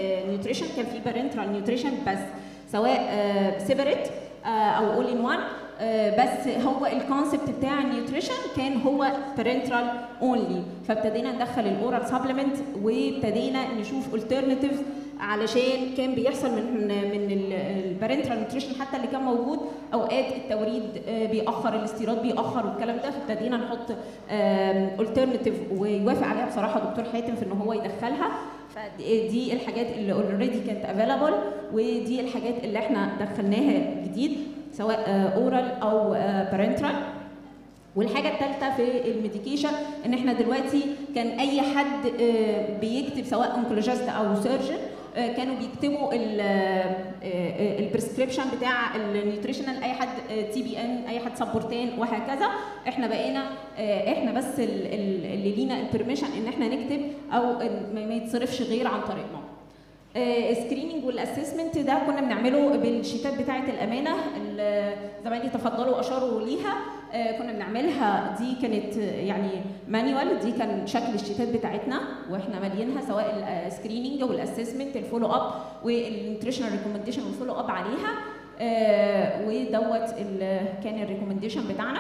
نيوتريشن كان في بارنترال نيوتريشن بس سواء سيبريت او اول ان وان آه، بس هو الكونسبت بتاع النيوتريشن كان هو بارنترال اونلي فابتدينا ندخل الاورال سبلمنت وابتدينا نشوف alternatives علشان كان بيحصل من من البارنترال نيوتريشن حتى اللي كان موجود اوقات التوريد آه، بيأخر الاستيراد بيأخر والكلام ده فابتدينا نحط الترناتيف ويوافق عليها بصراحه دكتور حاتم في ان هو يدخلها فدي الحاجات اللي اوريدي كانت افيلابل ودي الحاجات اللي احنا دخلناها جديد سواء اورال او بارنترال والحاجه الثالثه في الميديكيشن ان احنا دلوقتي كان اي حد آه، بيكتب سواء اونكولوجيست او سيرجن كانوا بيكتبوا البريسكريبشن بتاع النيوتريشنال اي حد تي بي ان اي حد سبورتين وهكذا احنا بقينا آه، احنا بس ال- ال- اللي لينا البرميشن ان احنا نكتب او إن ما ما يتصرفش غير عن طريقنا السكريننج والاسسمنت ده كنا بنعمله بالشيتات بتاعه الامانه اللي زمايلي تفضلوا واشاروا ليها آه، كنا بنعملها دي كانت آه، يعني مانيوال دي كان شكل الشيتات بتاعتنا واحنا مالينها سواء السكريننج والاسسمنت الفولو اب والنيوتريشنال ريكومنديشن والفولو اب عليها آه، ودوت ال- كان الريكومنديشن بتاعنا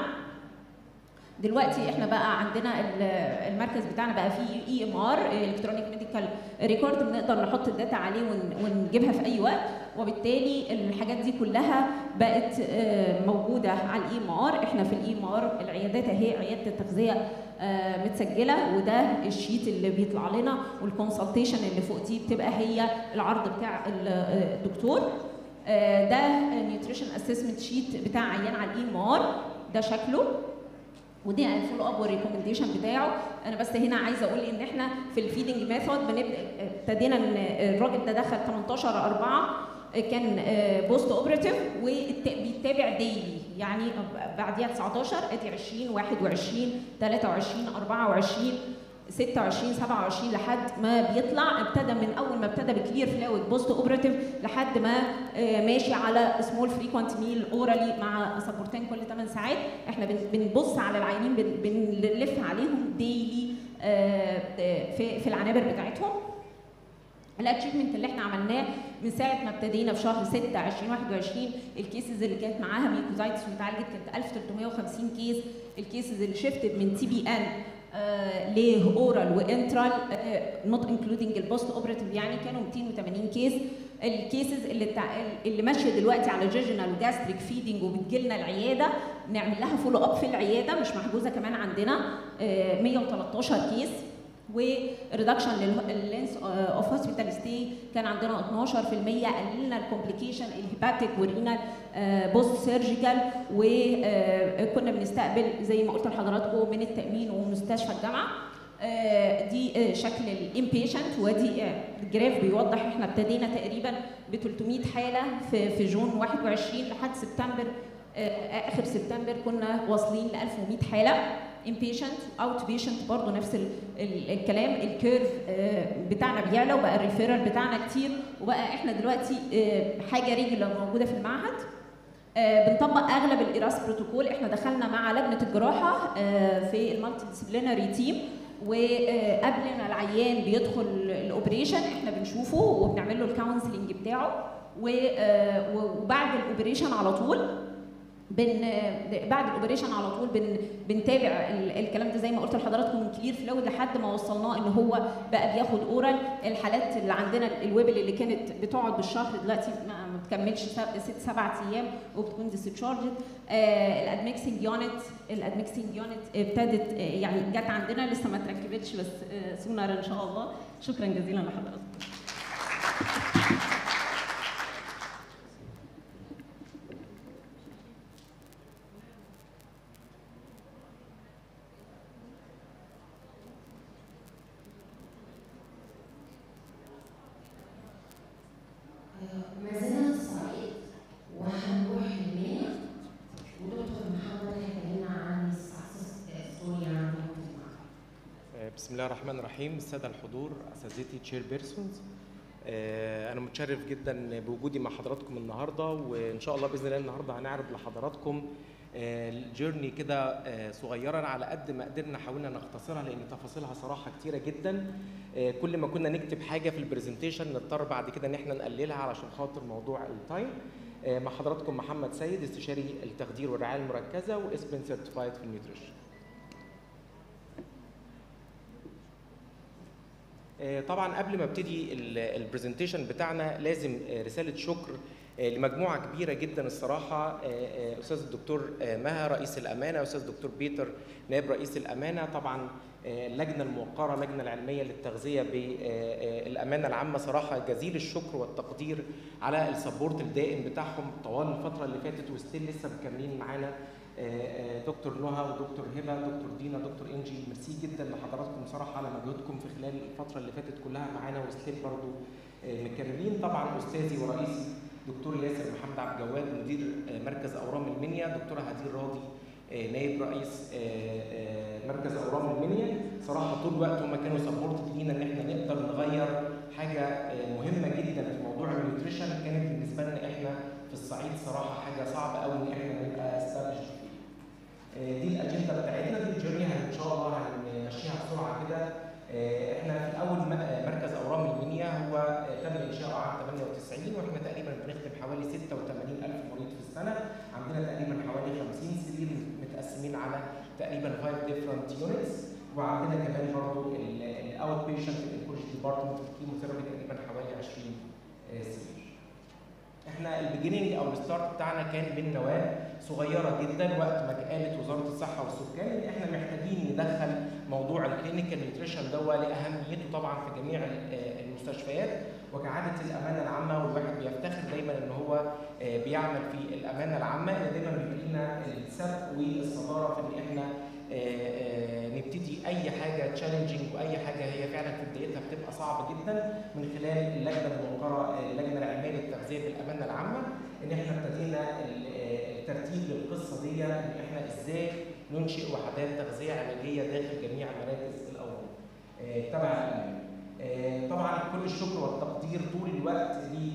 دلوقتي احنا بقى عندنا ال- المركز بتاعنا بقى فيه اي ام ار الكترونيك ميديكال ريكورد بنقدر نحط الداتا عليه ون- ونجيبها في اي وقت وبالتالي الحاجات دي كلها بقت آه، موجوده على الاي ام ار احنا في الاي ام ار العيادات اهي عياده التغذيه آه، متسجله وده الشيت اللي بيطلع لنا والكونسلتيشن اللي فوق دي بتبقى هي العرض بتاع ال- آه، الدكتور آه، ده نيوتريشن اسسمنت شيت بتاع عيان على الاي ام ار ده شكله ودي الفولو اب والريكومنديشن بتاعه انا بس هنا عايزه اقول ان احنا في الفيدنج ميثود بنبدا ابتدينا ان الراجل ده دخل 18 4 كان بوست اوبراتيف وبيتابع ديلي يعني بعديها 19 ادي 20 21 23 24 26 27 لحد ما بيطلع ابتدى من اول ما ابتدى بكلير فلاوت بوست اوبراتيف لحد ما آه، ماشي على سمول فريكوانت ميل اورالي مع سبورتين كل 8 ساعات احنا بن- بنبص على العيانين بن- بنلف عليهم ديلي في في العنابر بتاعتهم الاتشيفمنت اللي احنا عملناه من ساعه ما ابتدينا في شهر 6 2021 الكيسز اللي كانت معاها ميكوزايتس واتعالجت كانت 1350 كيس الكيسز اللي شفتت من تي بي ان لاورال وانترال نوت انكلودنج البوست اوبراتيف يعني كانوا 280 كيس الكيسز اللي تع... اللي ماشيه دلوقتي على جيجنال وجاستريك فيدنج وبتجي لنا العياده نعمل لها فولو اب في العياده مش محجوزه كمان عندنا آه، 113 كيس وريدكشن لللينس اوف هوسبيتال ستي كان عندنا 12% قللنا الكومبليكيشن الهيباتيك والرينال بوست سيرجيكال وكنا بنستقبل زي ما قلت لحضراتكم من التامين ومستشفى الجامعه آه، دي آه، شكل الامبيشنت ودي آه، الجراف بيوضح احنا ابتدينا تقريبا ب 300 حاله في في جون 21 لحد سبتمبر آه، اخر سبتمبر كنا واصلين ل 1100 حاله انبيشنت اوت بيشنت برضه نفس ال ال الكلام الكيرف آه، بتاعنا بيعلى وبقى الريفيرال بتاعنا كتير وبقى احنا دلوقتي آه، حاجه ريجولار موجوده في المعهد آه، بنطبق اغلب الايراس بروتوكول احنا دخلنا مع لجنه الجراحه آه، في المالتي ديسيبلينري تيم وقبل ما العيان بيدخل الاوبريشن احنا بنشوفه وبنعمل له الكونسلنج بتاعه و- آه، وبعد الاوبريشن على طول بن بعد الاوبريشن على طول بن بنتابع ال- الكلام ده زي ما قلت لحضراتكم من كلير فلو لحد ما وصلناه ان هو بقى بياخد اورال الحالات اللي عندنا الويبل اللي كانت بتقعد بالشهر دلوقتي ما ما بتكملش سب- ست سبع ايام وبتكون ديسشارجد آه الادميكسنج يونت الادميكسنج يونت ابتدت آه يعني جت عندنا لسه ما اتركبتش بس آه سونر ان شاء الله شكرا جزيلا لحضراتكم ما زلنا في الصعيد وهنروح لمنى ودكتور محمد هيكلمنا عن السكسس ستوري عن المجتمع. بسم الله الرحمن الرحيم الساده الحضور اساتذتي تشير بيرسونز انا متشرف جدا بوجودي مع حضراتكم النهارده وان شاء الله باذن الله النهارده هنعرض لحضراتكم الجيرني كده آه، صغيرا على قد ما قدرنا حاولنا نختصرها لان تفاصيلها صراحه كتيره جدا آه، كل ما كنا نكتب حاجه في البرزنتيشن نضطر بعد كده ان احنا نقللها علشان خاطر موضوع التايم آه، مع حضراتكم محمد سيد استشاري التخدير والرعايه المركزه واسبن سيرتيفايد في النيوتريشن آه، طبعا قبل ما ابتدي البرزنتيشن بتاعنا لازم آه، رساله شكر آه، لمجموعه كبيره جدا الصراحه آه، آه، استاذ الدكتور آه، مها رئيس الامانه استاذ الدكتور بيتر نائب رئيس الامانه طبعا آه، اللجنه الموقره اللجنه العلميه للتغذيه بالامانه العامه صراحه جزيل الشكر والتقدير على السبورت الدائم بتاعهم طوال الفتره اللي فاتت وستيل لسه مكملين معانا آه، آه، دكتور نهى ودكتور هبه دكتور دينا دكتور انجي ميرسي جدا لحضراتكم صراحه على مجهودكم في خلال الفتره اللي فاتت كلها معانا وستيل برضو آه، مكملين طبعا استاذي ورئيسي دكتور ياسر محمد عبد الجواد مدير آه، مركز اورام المنيا دكتوره هدير راضي آه، نائب رئيس آه، آه، مركز اورام المنيا صراحه طول الوقت هم كانوا سبورت لينا ان احنا نقدر نغير حاجه آه، مهمه جدا في موضوع النيوتريشن كانت بالنسبه لنا احنا في الصعيد صراحه حاجه صعبه قوي ان احنا نبقى استابلش فيه. دي الاجنده بتاعتنا دي الجيرني ان شاء الله هنمشيها بسرعه كده آه، احنا في اول م- آه، مركز اورام المنيا هو آه، تم انشاؤه عام 98 واحنا تقريبا بنخدم حوالي 86 الف مريض في السنه عندنا تقريبا حوالي 50 سرير متقسمين على تقريبا 5 ديفرنت يونتس وعندنا كمان برضه الاوت بيشنت الانكولوجي ديبارتمنت في الكيموثيرابي تقريبا حوالي 20 آه، سرير احنا البيجيننج او الستارت بتاعنا كان من نواه صغيره جدا وقت ما قالت وزاره الصحه والسكان ان احنا محتاجين ندخل موضوع الكلينيكال نيوتريشن ده لاهميته طبعا في جميع ال- آه المستشفيات وكعاده الامانه العامه والواحد بيفتخر دايما ان هو آه بيعمل في الامانه العامه ان دايما بيبقى لنا السبق والصداره في ان احنا آه، آه، نبتدي اي حاجه تشالنجينج واي حاجه هي فعلا في بدايتها بتبقى صعبه جدا من خلال اللجنه الموقره آه، اللجنه العلميه للتغذيه بالامانه العامه ان احنا ابتدينا ال- آه، الترتيب للقصه دي ان احنا ازاي ننشئ وحدات تغذيه علاجيه داخل جميع مراكز الاورام آه، تبع الامانه. آه، طبعا كل الشكر والتقدير طول الوقت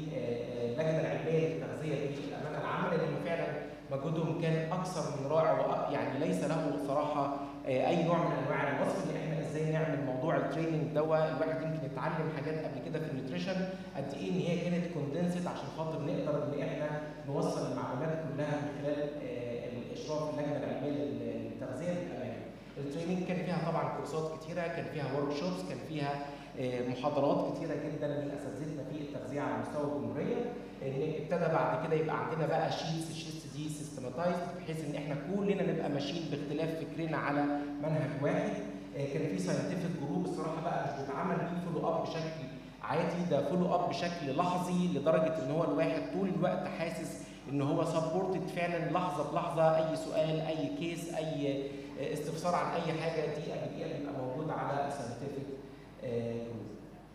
للجنه العلميه للتغذيه بالامانه العامه لانهم فعلا مجهودهم كان اكثر من رائع وأ- يعني ليس له صراحه آه، اي نوع من انواع الوصف ان احنا ازاي نعمل موضوع التريننج دوا الواحد يمكن يتعلم حاجات قبل كده في النيوتريشن قد ايه ان هي كانت كوندنسد عشان خاطر نقدر ان احنا نوصل المعلومات كلها من خلال آه، الاشراف اللجنه العلميه لل- للتغذيه بالامانه. التريننج كان فيها طبعا كورسات كتيره كان فيها ورك شوبس كان فيها آه، محاضرات كتيره جدا من اساتذتنا في التغذيه على مستوى الجمهوريه ان ابتدى بعد كده يبقى عندنا بقى شيتس الشيتس دي سيستماتايزد بحيث ان احنا كلنا نبقى ماشيين باختلاف فكرنا على منهج واحد آه، كان في ساينتفك جروب الصراحه بقى مش بيتعمل بيه فولو اب بشكل عادي ده فولو اب بشكل لحظي لدرجه ان هو الواحد طول الوقت حاسس ان هو سبورتد فعلا لحظه بلحظه اي سؤال اي كيس اي آه، استفسار عن اي حاجه دقيقه بدقيقه بيبقى موجود على الساينتفك جروب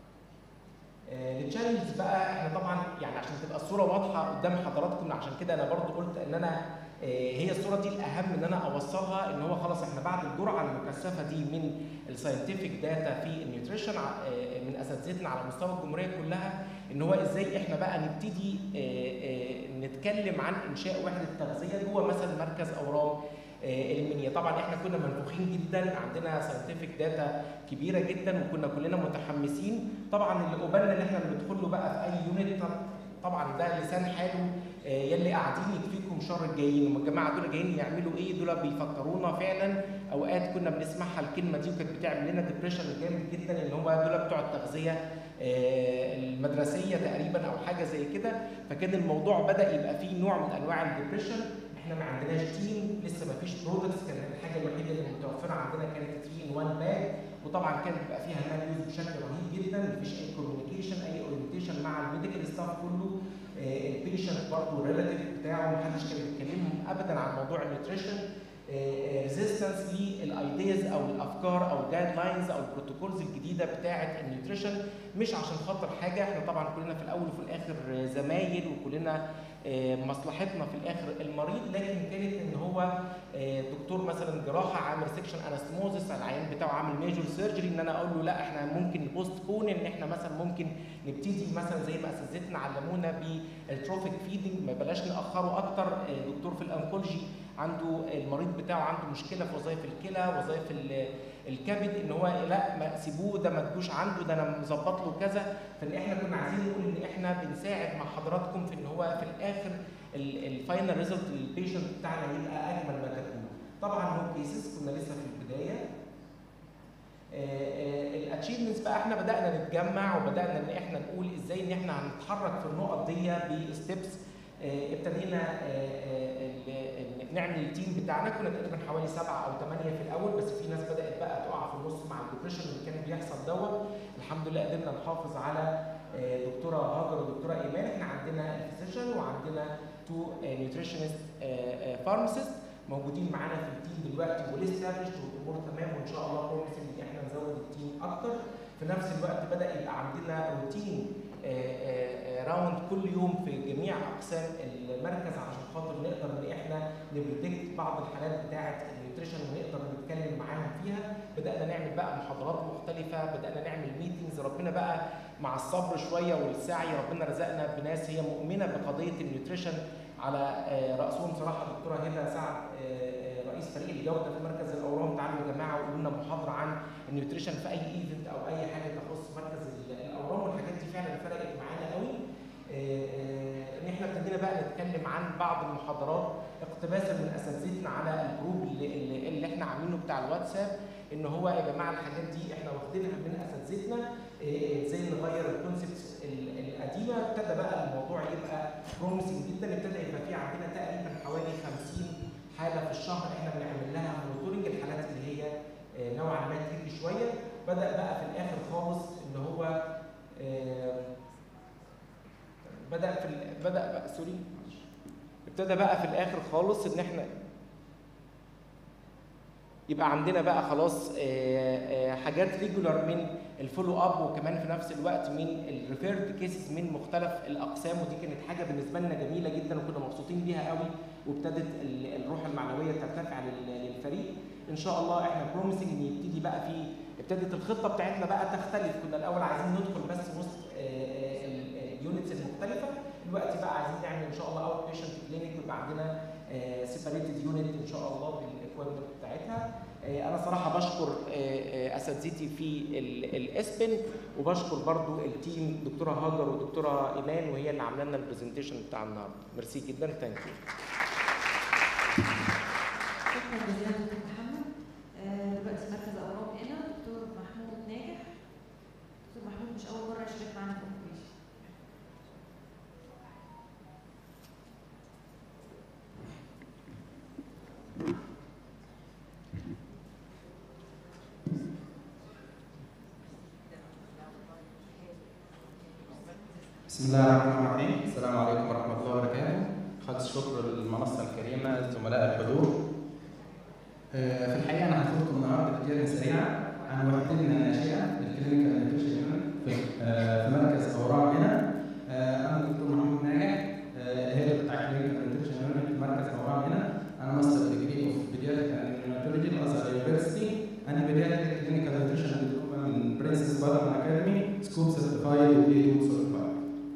التشالنجز بقى احنا طبعا يعني عشان تبقى الصوره واضحه قدام حضراتكم عشان كده انا برضو قلت ان انا آه، هي الصوره دي الاهم ان انا اوصلها ان هو خلاص احنا بعد الجرعه المكثفه دي من الساينتفك داتا في النيوتريشن ع- آه، من اساتذتنا على مستوى الجمهوريه كلها ان هو ازاي احنا بقى نبتدي آه، آه، نتكلم عن انشاء وحده تغذيه جوه مثلا مركز اورام آه، المنيا طبعا احنا كنا منفوخين جدا عندنا ساينتفك داتا كبيره جدا وكنا كلنا متحمسين طبعا اللي قبلنا ان احنا بندخل له بقى في اي يونت طبعا ده لسان حاله آه، يلي قاعدين يكفيكم شر الجايين هم الجماعه دول جايين يعملوا ايه دول بيفكرونا فعلا اوقات كنا بنسمعها الكلمه دي وكانت بتعمل لنا ديبريشن جامد جدا ان هو دول بتوع التغذيه آه، المدرسيه تقريبا او حاجه زي كده فكان الموضوع بدا يبقى فيه نوع من انواع الديبريشن احنا ما عندناش تيم لسه ما فيش برودكتس كان الحاجه الوحيده اللي متوفره عندنا كانت 3 ان 1 باج وطبعا كان بيبقى فيها مان يوز بشكل رهيب جدا مفيش اي كوميونيكيشن اي اورينتيشن مع الميديكال ستاف كله البيشنت برضه الريلاتيف بتاعه محدش كان بيتكلمهم ابدا عن موضوع النيوتريشن ريزيستنس للايديز او الافكار او الجايد لاينز او البروتوكولز الجديده بتاعه النيوتريشن مش عشان خاطر حاجه احنا طبعا كلنا في الاول وفي الاخر زمايل وكلنا آه، مصلحتنا في الاخر المريض لكن كانت ان هو آه، دكتور مثلا جراحه عامل سيكشن انستموزس العيان بتاعه عامل ميجور سيرجري ان انا اقول له لا احنا ممكن نبوست بون ان احنا مثلا ممكن نبتدي مثلا زي ما اساتذتنا علمونا بالتروفيك فيدنج ما بلاش ناخره اكتر آه، دكتور في الانكولوجي عنده المريض بتاعه عنده مشكله في وظائف الكلى وظائف ال- الكبد ان هو لا ما سيبوه ده ما تجوش عنده ده انا مظبط له كذا فان احنا كنا عايزين نقول ان احنا بنساعد مع حضراتكم في ان هو في الاخر الفاينل ريزلت للبيشنت بتاعنا يبقى اجمل ما تكون طبعا نو كيسز كنا لسه في البدايه الاتشيفمنتس بقى احنا بدانا نتجمع وبدانا ان احنا نقول ازاي ان احنا هنتحرك في النقط دي بستبس ابتدينا نعمل التيم بتاعنا كنا تقريبا حوالي سبعه او ثمانيه في الاول بس في ناس بدات بقى تقع في النص مع الديبريشن اللي كان بيحصل دوت الحمد لله قدرنا نحافظ على دكتوره هاجر ودكتوره ايمان احنا عندنا الفيزيشن وعندنا تو نيوتريشنست فارماسيست موجودين معانا في التيم دلوقتي وليستابلشد والامور تمام وان شاء الله بروميسنج ان احنا نزود التيم اكتر في نفس الوقت بدا يبقى عندنا روتين راوند كل يوم في جميع اقسام المركز عشان خاطر نقدر ان احنا نبريدكت بعض الحالات بتاعه النيوتريشن ونقدر نتكلم معاهم فيها بدانا نعمل بقى محاضرات مختلفه بدانا نعمل ميتنجز ربنا بقى مع الصبر شويه والسعي ربنا رزقنا بناس هي مؤمنه بقضيه النيوتريشن على راسهم صراحه الدكتوره هبه سعد رئيس فريق الجوده في مركز الاورام تعالوا يا جماعه وقولوا لنا محاضره عن النيوتريشن في اي ايفنت او اي حاجه تخص مركز الاورام والحاجات دي فعلا فرقت معانا قوي ان احنا ابتدينا بقى نتكلم عن بعض المحاضرات اقتباسا من اساتذتنا على الجروب اللي, اللي, اللي احنا عاملينه بتاع الواتساب ان هو يا جماعه الحاجات دي احنا واخدينها من اساتذتنا ازاي نغير الكونسبت القديمه ابتدى بقى الموضوع يبقى بروميسنج جدا ابتدى يبقى في عندنا تقريبا حوالي 50 حاله في الشهر احنا بنعمل لها مونيتورنج الحالات اللي هي نوعا ما تقل شويه بدا بقى في الاخر خالص ان هو بدا في بدا بقى سوري ابتدى بقى في الاخر خالص ان احنا يبقى عندنا بقى خلاص حاجات ريجولار من الفولو اب وكمان في نفس الوقت من الريفيرد كيسز من مختلف الاقسام ودي كانت حاجه بالنسبه لنا جميله جدا وكنا مبسوطين بيها قوي وابتدت الروح المعنويه ترتفع للفريق ان شاء الله احنا بروميسنج ان يبتدي بقى في ابتدت الخطه بتاعتنا بقى تختلف كنا الاول عايزين ندخل بس وسط اليونتس المختلفه دلوقتي بقى عايزين نعمل ان شاء الله اوت بيشنت كلينيك ويبقى عندنا سيبريتد يونت ان شاء الله بالاكويبمنت بتاعتها انا صراحه بشكر اساتذتي في الاسبن وبشكر برضو التيم دكتوره هاجر ودكتوره ايمان وهي اللي عامله لنا البرزنتيشن بتاع النهارده ميرسي جدا ثانك يو شكرا جزيلا دكتور محمد دلوقتي مركز اورام هنا دكتور محمود ناجح دكتور محمود مش اول مره يشارك معانا في الكومبيتيشن بسم الله الرحمن الرحيم السلام عليكم ورحمة الله وبركاته خالص شكر للمنصة الكريمة زملاء الحضور في الحقيقة أنا هاخدكم النهاردة كتير سريعة عن وحدتنا الناشئة للكلينيكال نيوتريشن في في مركز أورام هنا أنا الدكتور محمود ناجح الهيد بتاع كلينيكال نيوتريشن في مركز أورام هنا أنا ماستر ديجري اوف بيدياتريك اند نيوناتولوجي الأزهر يونيفرستي أنا بيدياتريك كلينيكال نيوتريشن دبلومة من برنسس بادمان أكاديمي سكوب سيرتيفايد و اي 2 سيرتيفايد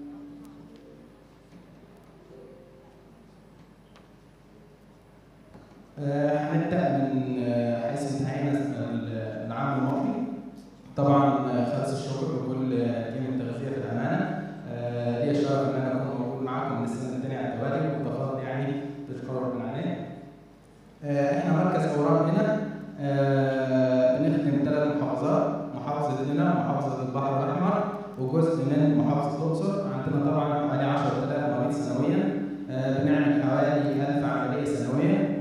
هنبدا من حيث انتهينا العام الماضي طبعا خالص الشكر لكل تيم التغذيه في الامانه ليا الشرف ان انا اكون موجود معاكم من السنه الثانيه على التوالي وتفضل يعني تشكروا من عليه احنا مركز اورام هنا بنخدم ثلاث محافظات محافظه هنا محافظه البحر الاحمر وجزء من محافظه الاقصر عندنا طبعا حوالي 10000 مريض سنويا بنعمل حوالي 1000 عمليه سنويا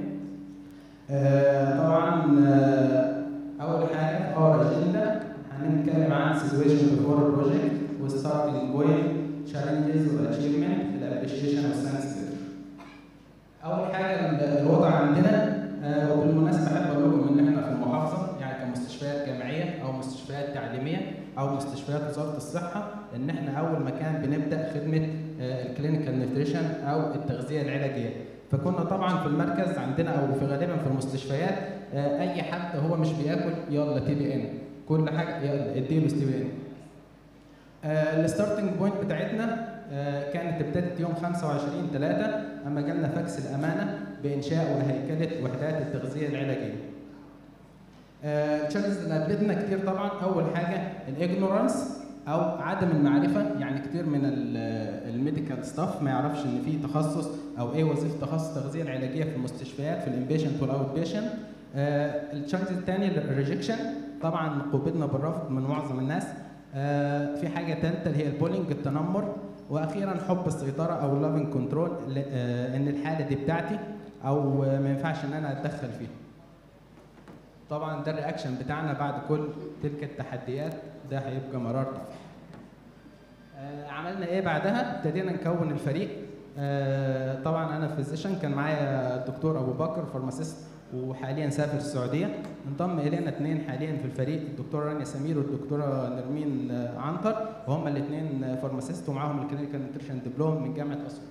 طبعا اول حاجه في اور اجندا هنتكلم عن سيتويشن بيفور بروجكت وستارتنج بوينت تشالنجز واتشيفمنت في الابريشيشن والساينس اول حاجه الوضع عندنا وبالمناسبه احب اقول لكم ان احنا في المحافظه يعني كمستشفيات جامعيه او مستشفيات تعليميه او مستشفيات وزاره الصحه ان احنا اول مكان بنبدا خدمه الكلينيكال نيوتريشن او التغذيه العلاجيه فكنا طبعا في المركز عندنا او في غالبا في المستشفيات اي حد هو مش بياكل يلا تي بي ان كل حاجه يلا اديله تي بي ان الستارتنج بوينت بتاعتنا كانت ابتدت يوم 25 3 اما جالنا فاكس الامانه بانشاء وهيكله وحدات التغذيه العلاجيه. التشالنجز اللي قابلتنا كتير طبعا اول حاجه الاجنورانس او عدم المعرفه يعني كتير من الميديكال ستاف ما يعرفش ان في تخصص او ايه وظيفه تخصص التغذيه العلاجيه في المستشفيات في الانبيشنت والاوت بيشنت التشالنج الثاني الريجكشن طبعا قوبلنا بالرفض من معظم الناس آه، في حاجه ثالثه اللي هي البولينج التنمر واخيرا حب السيطره او اللافنج كنترول ان الحاله دي بتاعتي او ما ينفعش ان انا اتدخل فيها طبعا ده الرياكشن بتاعنا بعد كل تلك التحديات ده هيبقى مرار طبعا آه، عملنا ايه بعدها ابتدينا نكون الفريق آه، طبعا انا فيزيشن كان معايا الدكتور ابو بكر فارماسيست وحاليا سافر السعوديه انضم الينا اثنين حاليا في الفريق الدكتوره رانيا سمير والدكتوره نرمين آه، عنتر وهم الاثنين فارماسيست ومعاهم الكلينيكال نيوتريشن دبلوم من جامعه اسيوط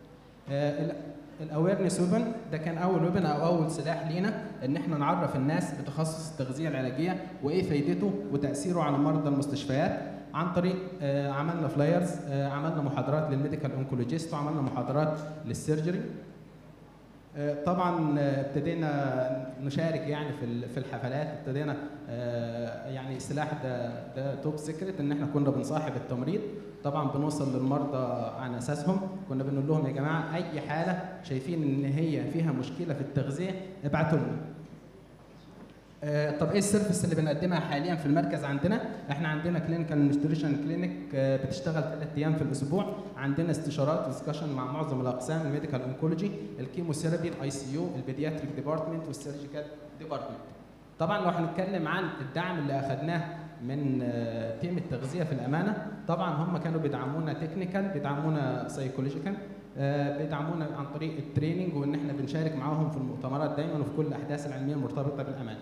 الاويرنس ويبن ده كان اول ويبن او اول سلاح لينا ان احنا نعرف الناس بتخصص التغذيه العلاجيه وايه فايدته وتاثيره على مرضى المستشفيات عن طريق آه، عملنا فلايرز آه، عملنا محاضرات للميديكال اونكولوجيست وعملنا محاضرات للسيرجري آه، طبعا آه، ابتدينا نشارك يعني في ال- في الحفلات ابتدينا آه، يعني السلاح ده ده توب سيكريت ان احنا كنا بنصاحب التمريض طبعا بنوصل للمرضى على اساسهم كنا بنقول لهم يا جماعه اي حاله شايفين ان هي فيها مشكله في التغذيه ابعتوا لنا آه، طب ايه السيرفيس اللي بنقدمها حاليا في المركز عندنا؟ احنا عندنا كلينيكال نيوتريشن كلينيك بتشتغل ثلاث ايام في الاسبوع، عندنا استشارات ودسكشن مع معظم الاقسام الميديكال اونكولوجي، الكيموثيرابي، الاي سي يو، البيدياتريك ديبارتمنت والسيرجيكال ديبارتمنت. طبعا لو هنتكلم عن الدعم اللي اخذناه من آه، تيم التغذيه في الامانه، طبعا هم كانوا بيدعمونا تكنيكال، بيدعمونا سايكولوجيكال، آه، بيدعمونا عن طريق التريننج وان احنا بنشارك معاهم في المؤتمرات دايما وفي كل الاحداث العلميه المرتبطه بالامانه.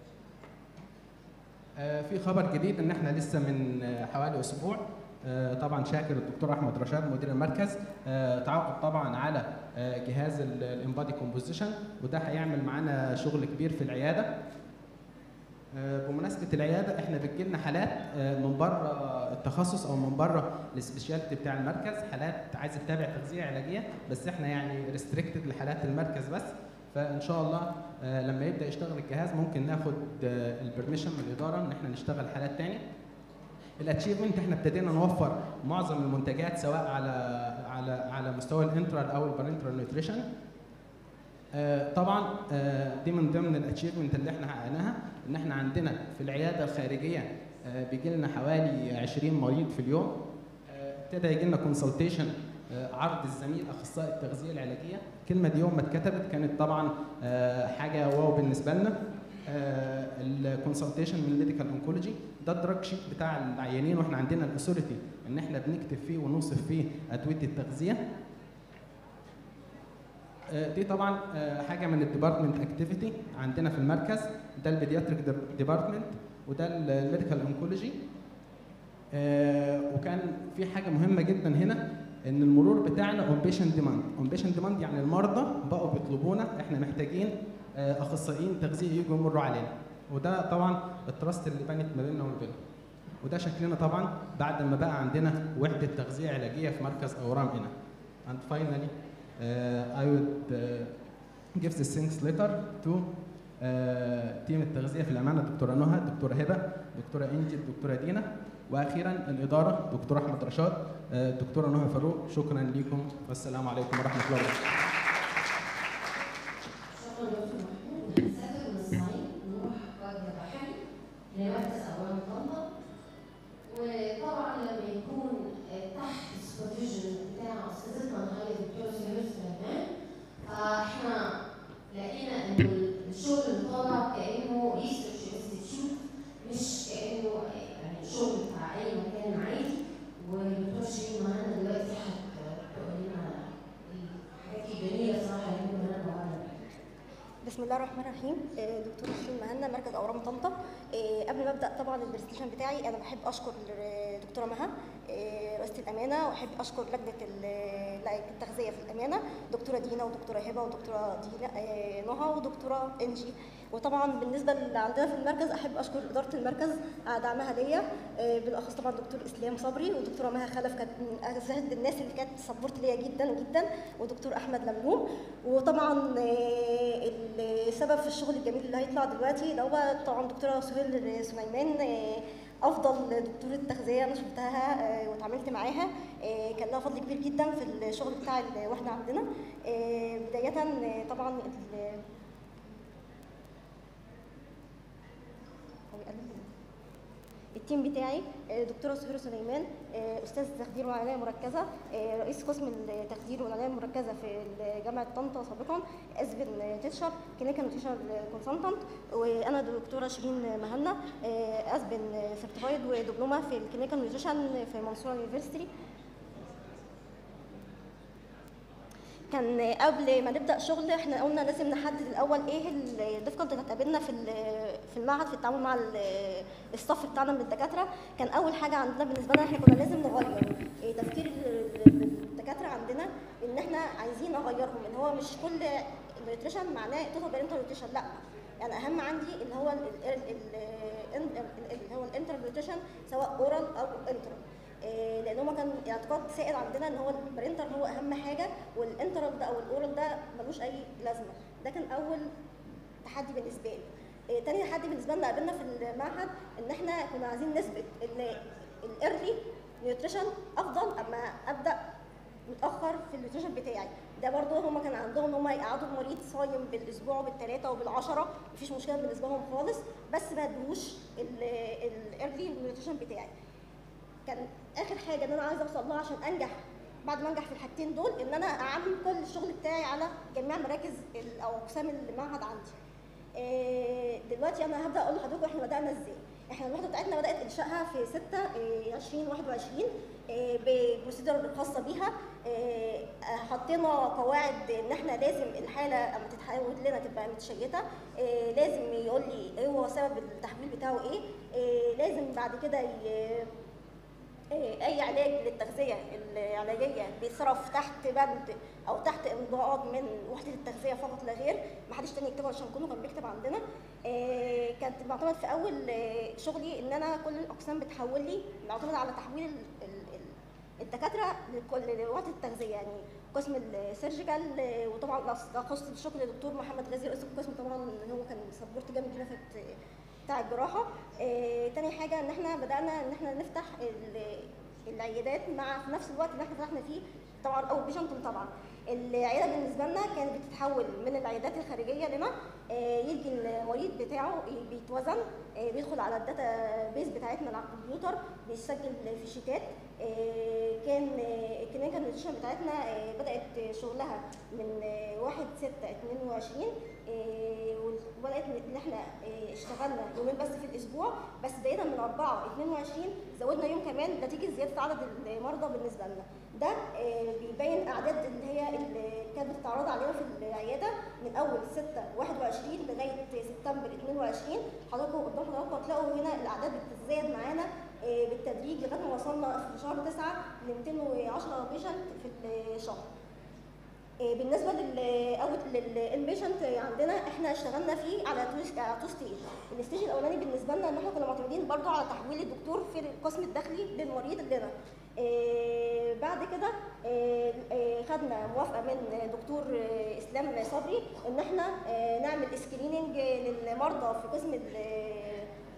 آه، في خبر جديد ان احنا لسه من آه، حوالي اسبوع آه، طبعا شاكر الدكتور احمد رشاد مدير المركز آه، تعاقد طبعا على آه، جهاز الامبادي كومبوزيشن وده هيعمل معانا شغل كبير في العياده آه، بمناسبه العياده احنا بتجيلنا حالات آه، من بره التخصص او من بره السبيشاليتي بتاع المركز حالات عايزه تتابع تغذيه علاجيه بس احنا يعني ريستريكتد لحالات المركز بس فان شاء الله آه، لما يبدا يشتغل الجهاز ممكن ناخد آه، البرميشن من الاداره ان احنا نشتغل حالات تاني الاتشيفمنت احنا ابتدينا نوفر معظم المنتجات سواء على على على مستوى الانترال او البارنترال نيوتريشن آه، طبعا آه، دي من ضمن الاتشيفمنت اللي احنا حققناها ان احنا عندنا في العياده الخارجيه بيجي لنا حوالي 20 مريض في اليوم آه، ابتدى يجي لنا كونسلتيشن عرض الزميل اخصائي التغذيه العلاجيه الكلمه دي يوم ما اتكتبت كانت طبعا آه، حاجه واو بالنسبه لنا الكونسلتيشن من الميديكال اونكولوجي ده الدراج شيت بتاع العيانين واحنا عندنا الاثوريتي ان احنا بنكتب فيه ونوصف فيه ادويه التغذيه آه، دي طبعا آه، حاجه من الديبارتمنت اكتيفيتي عندنا في المركز ده البيدياتريك ديبارتمنت وده الميديكال اونكولوجي وكان في حاجه مهمه جدا هنا ان المرور بتاعنا اون بيشنت ديماند اون بيشنت ديماند يعني المرضى بقوا بيطلبونا احنا محتاجين آه، اخصائيين تغذيه يجوا يمروا علينا وده طبعا التراست اللي بنت ما بيننا وما بينهم وده شكلنا طبعا بعد ما بقى عندنا وحده تغذيه علاجيه في مركز اورام هنا and finally uh, I would uh, give the thanks letter to uh, تيم التغذيه في الامانه دكتوره نهى دكتوره هبه دكتوره انجي دكتوره دينا واخيرا الاداره دكتور احمد رشاد آه، دكتوره نهى فاروق شكرا لكم والسلام عليكم ورحمه الله وبركاته شكرا دكتور محمود هنسافر من الصعيد نروح وادي بحري لمركز أورام طنطا وطبعا لما يكون تحت السوبرفيجن بتاع أستاذتنا الغالية دكتورة سمير سليمان فاحنا لقينا إن الشغل اللي طالع كأنه ريسيرش انستيتيوت مش كأنه يعني شغل بتاع أي مكان عادي والدكتور شيرين معانا دلوقتي هتقول لنا الحاجات الجميلة صراحة اللي احنا بنعملها معانا بسم الله الرحمن الرحيم آه، دكتور شيرين مهنا مركز اورام طنطا آه، قبل ما ابدا طبعا البرزنتيشن بتاعي انا بحب اشكر آه، دكتوره مها آه، رئيس مؤسسه الامانه واحب اشكر لجنه ال- لا، التغذيه في الامانه دكتوره دينا ودكتوره هبه ودكتوره دينا آه، نهى ودكتوره انجي وطبعا بالنسبه اللي عندنا في المركز احب اشكر اداره المركز على دعمها ليا آه، بالاخص طبعا دكتور اسلام صبري ودكتوره مها خلف كانت من اجهد الناس اللي كانت سبورت ليا جدا جدا ودكتور احمد لملوم وطبعا آه، السبب في الشغل الجميل اللي هيطلع دلوقتي اللي هو طبعا دكتوره سهيل سليمان آه، افضل دكتوره تغذيه انا شفتها آه، واتعاملت معاها آه، كان لها فضل كبير جدا في الشغل بتاع الوحده عندنا آه، بدايه آه، طبعا ال- هو بيقلل لي. التيم بتاعي آه، دكتوره سهير سليمان آه، استاذ تخدير وعنايه مركزه آه، رئيس قسم التخدير والعنايه المركزه في جامعه طنطا سابقا اسبن تيتشر كلينيكال نوتريشن كونسلتنت وانا دكتوره شيرين مهنا آه، اسبن سيرتيفايد ودبلومه في الكلينيكال نوتريشن في منصوره يونيفرستي كان قبل ما نبدا شغل احنا قلنا لازم نحدد الاول ايه الديفيكولت اللي هتقابلنا في ال- في المعهد في التعامل مع ال- الصف بتاعنا من الدكاتره كان اول حاجه عندنا بالنسبه لنا احنا كنا لازم نغير إيه تفكير ال- ال- الدكاتره عندنا ان احنا عايزين نغيرهم ان هو مش كل نيوتريشن معناه توتال بارنتال نيوتريشن لا يعني اهم عندي اللي هو ال- ال- ال- ال- اللي هو الانتر نيوتريشن سواء اورال او انتر إيه، لان هما كان اعتقاد سائد عندنا ان هو البرينتر هو اهم حاجه والانترال ده او الاورال ده ملوش اي لازمه ده كان اول تحدي بالنسبه لي إيه، تاني تحدي بالنسبه لنا قابلنا في المعهد ان احنا كنا عايزين نثبت ان الايرلي نيوتريشن افضل اما ابدا متاخر في النيوتريشن بتاعي ده برضه هما كان عندهم ان هما يقعدوا المريض صايم بالاسبوع وبالثلاثه وبالعشره مفيش مشكله بالنسبه لهم خالص بس ما ادوش الايرلي نيوتريشن بتاعي كان اخر حاجه ان انا عايزه اوصل لها عشان انجح بعد ما انجح في الحاجتين دول ان انا اعمم كل الشغل بتاعي على جميع مراكز ال- او اقسام المعهد عندي إيه، دلوقتي انا هبدا اقول لحضرتك احنا بدانا ازاي احنا الوحده بتاعتنا بدات انشائها في 6 إيه، 2021 إيه، ببروسيدر الخاصه بيها إيه، حطينا قواعد ان احنا لازم الحاله اما تتحول لنا تبقى متشيته إيه، لازم يقول لي ايه هو سبب التحويل بتاعه ايه إيه، لازم بعد كده ي- إيه، اي علاج للتغذيه العلاجيه بيتصرف تحت بند او تحت امضاءات من وحده التغذيه فقط لا غير ما حدش تاني يكتبها عشان كله كان بيكتب عندنا إيه، كانت معتمد في اول إيه، شغلي ان انا كل الاقسام بتحول لي معتمد على تحويل ال- ال- ال- الدكاتره لكل لوحده التغذيه يعني قسم السيرجيكال إيه، وطبعا خص الشكر للدكتور محمد غازي رئيس القسم طبعا هو كان سبورت جامد لنا في الت- بتاع الجراحه آه، تاني حاجه ان احنا بدانا ان احنا نفتح ال- العيادات مع في نفس الوقت اللي احنا فتحنا فيه طبعا اول بيشنت طبعا العياده بالنسبه لنا كانت بتتحول من العيادات الخارجيه لنا آه، يجي المريض بتاعه بيتوزن آه، بيدخل على الداتا بيز بتاعتنا على الكمبيوتر بيسجل في شيتات آه، كان آه، الكلينيكال نيوتريشن بتاعتنا آه، بدات شغلها من آه، 1 6 22 آه، وبدات ان احنا آه، اشتغلنا يومين بس في الاسبوع بس بدايه من 4 22 زودنا يوم كمان نتيجه زياده عدد المرضى بالنسبه لنا ده آه، بيبين اعداد اللي هي اللي كانت بتتعرض علينا في العياده من اول 6 21 لغايه سبتمبر 22 حضراتكم قدام حضراتكم هتلاقوا هنا الاعداد بتتزايد معانا آه، بالتدريج لغايه ما وصلنا في شهر 9 ل 210 بيشنت في الشهر آه، بالنسبه لل او للبيشنت عندنا احنا اشتغلنا فيه على تو على تو ستيج الستيج الاولاني بالنسبه لنا ان احنا كنا معتمدين برضو على تحويل الدكتور في القسم الداخلي للمريض لنا آه، بعد كده آه، آه، خدنا موافقه من دكتور آه، اسلام صبري ان احنا آه، نعمل سكريننج للمرضى في قسم ال-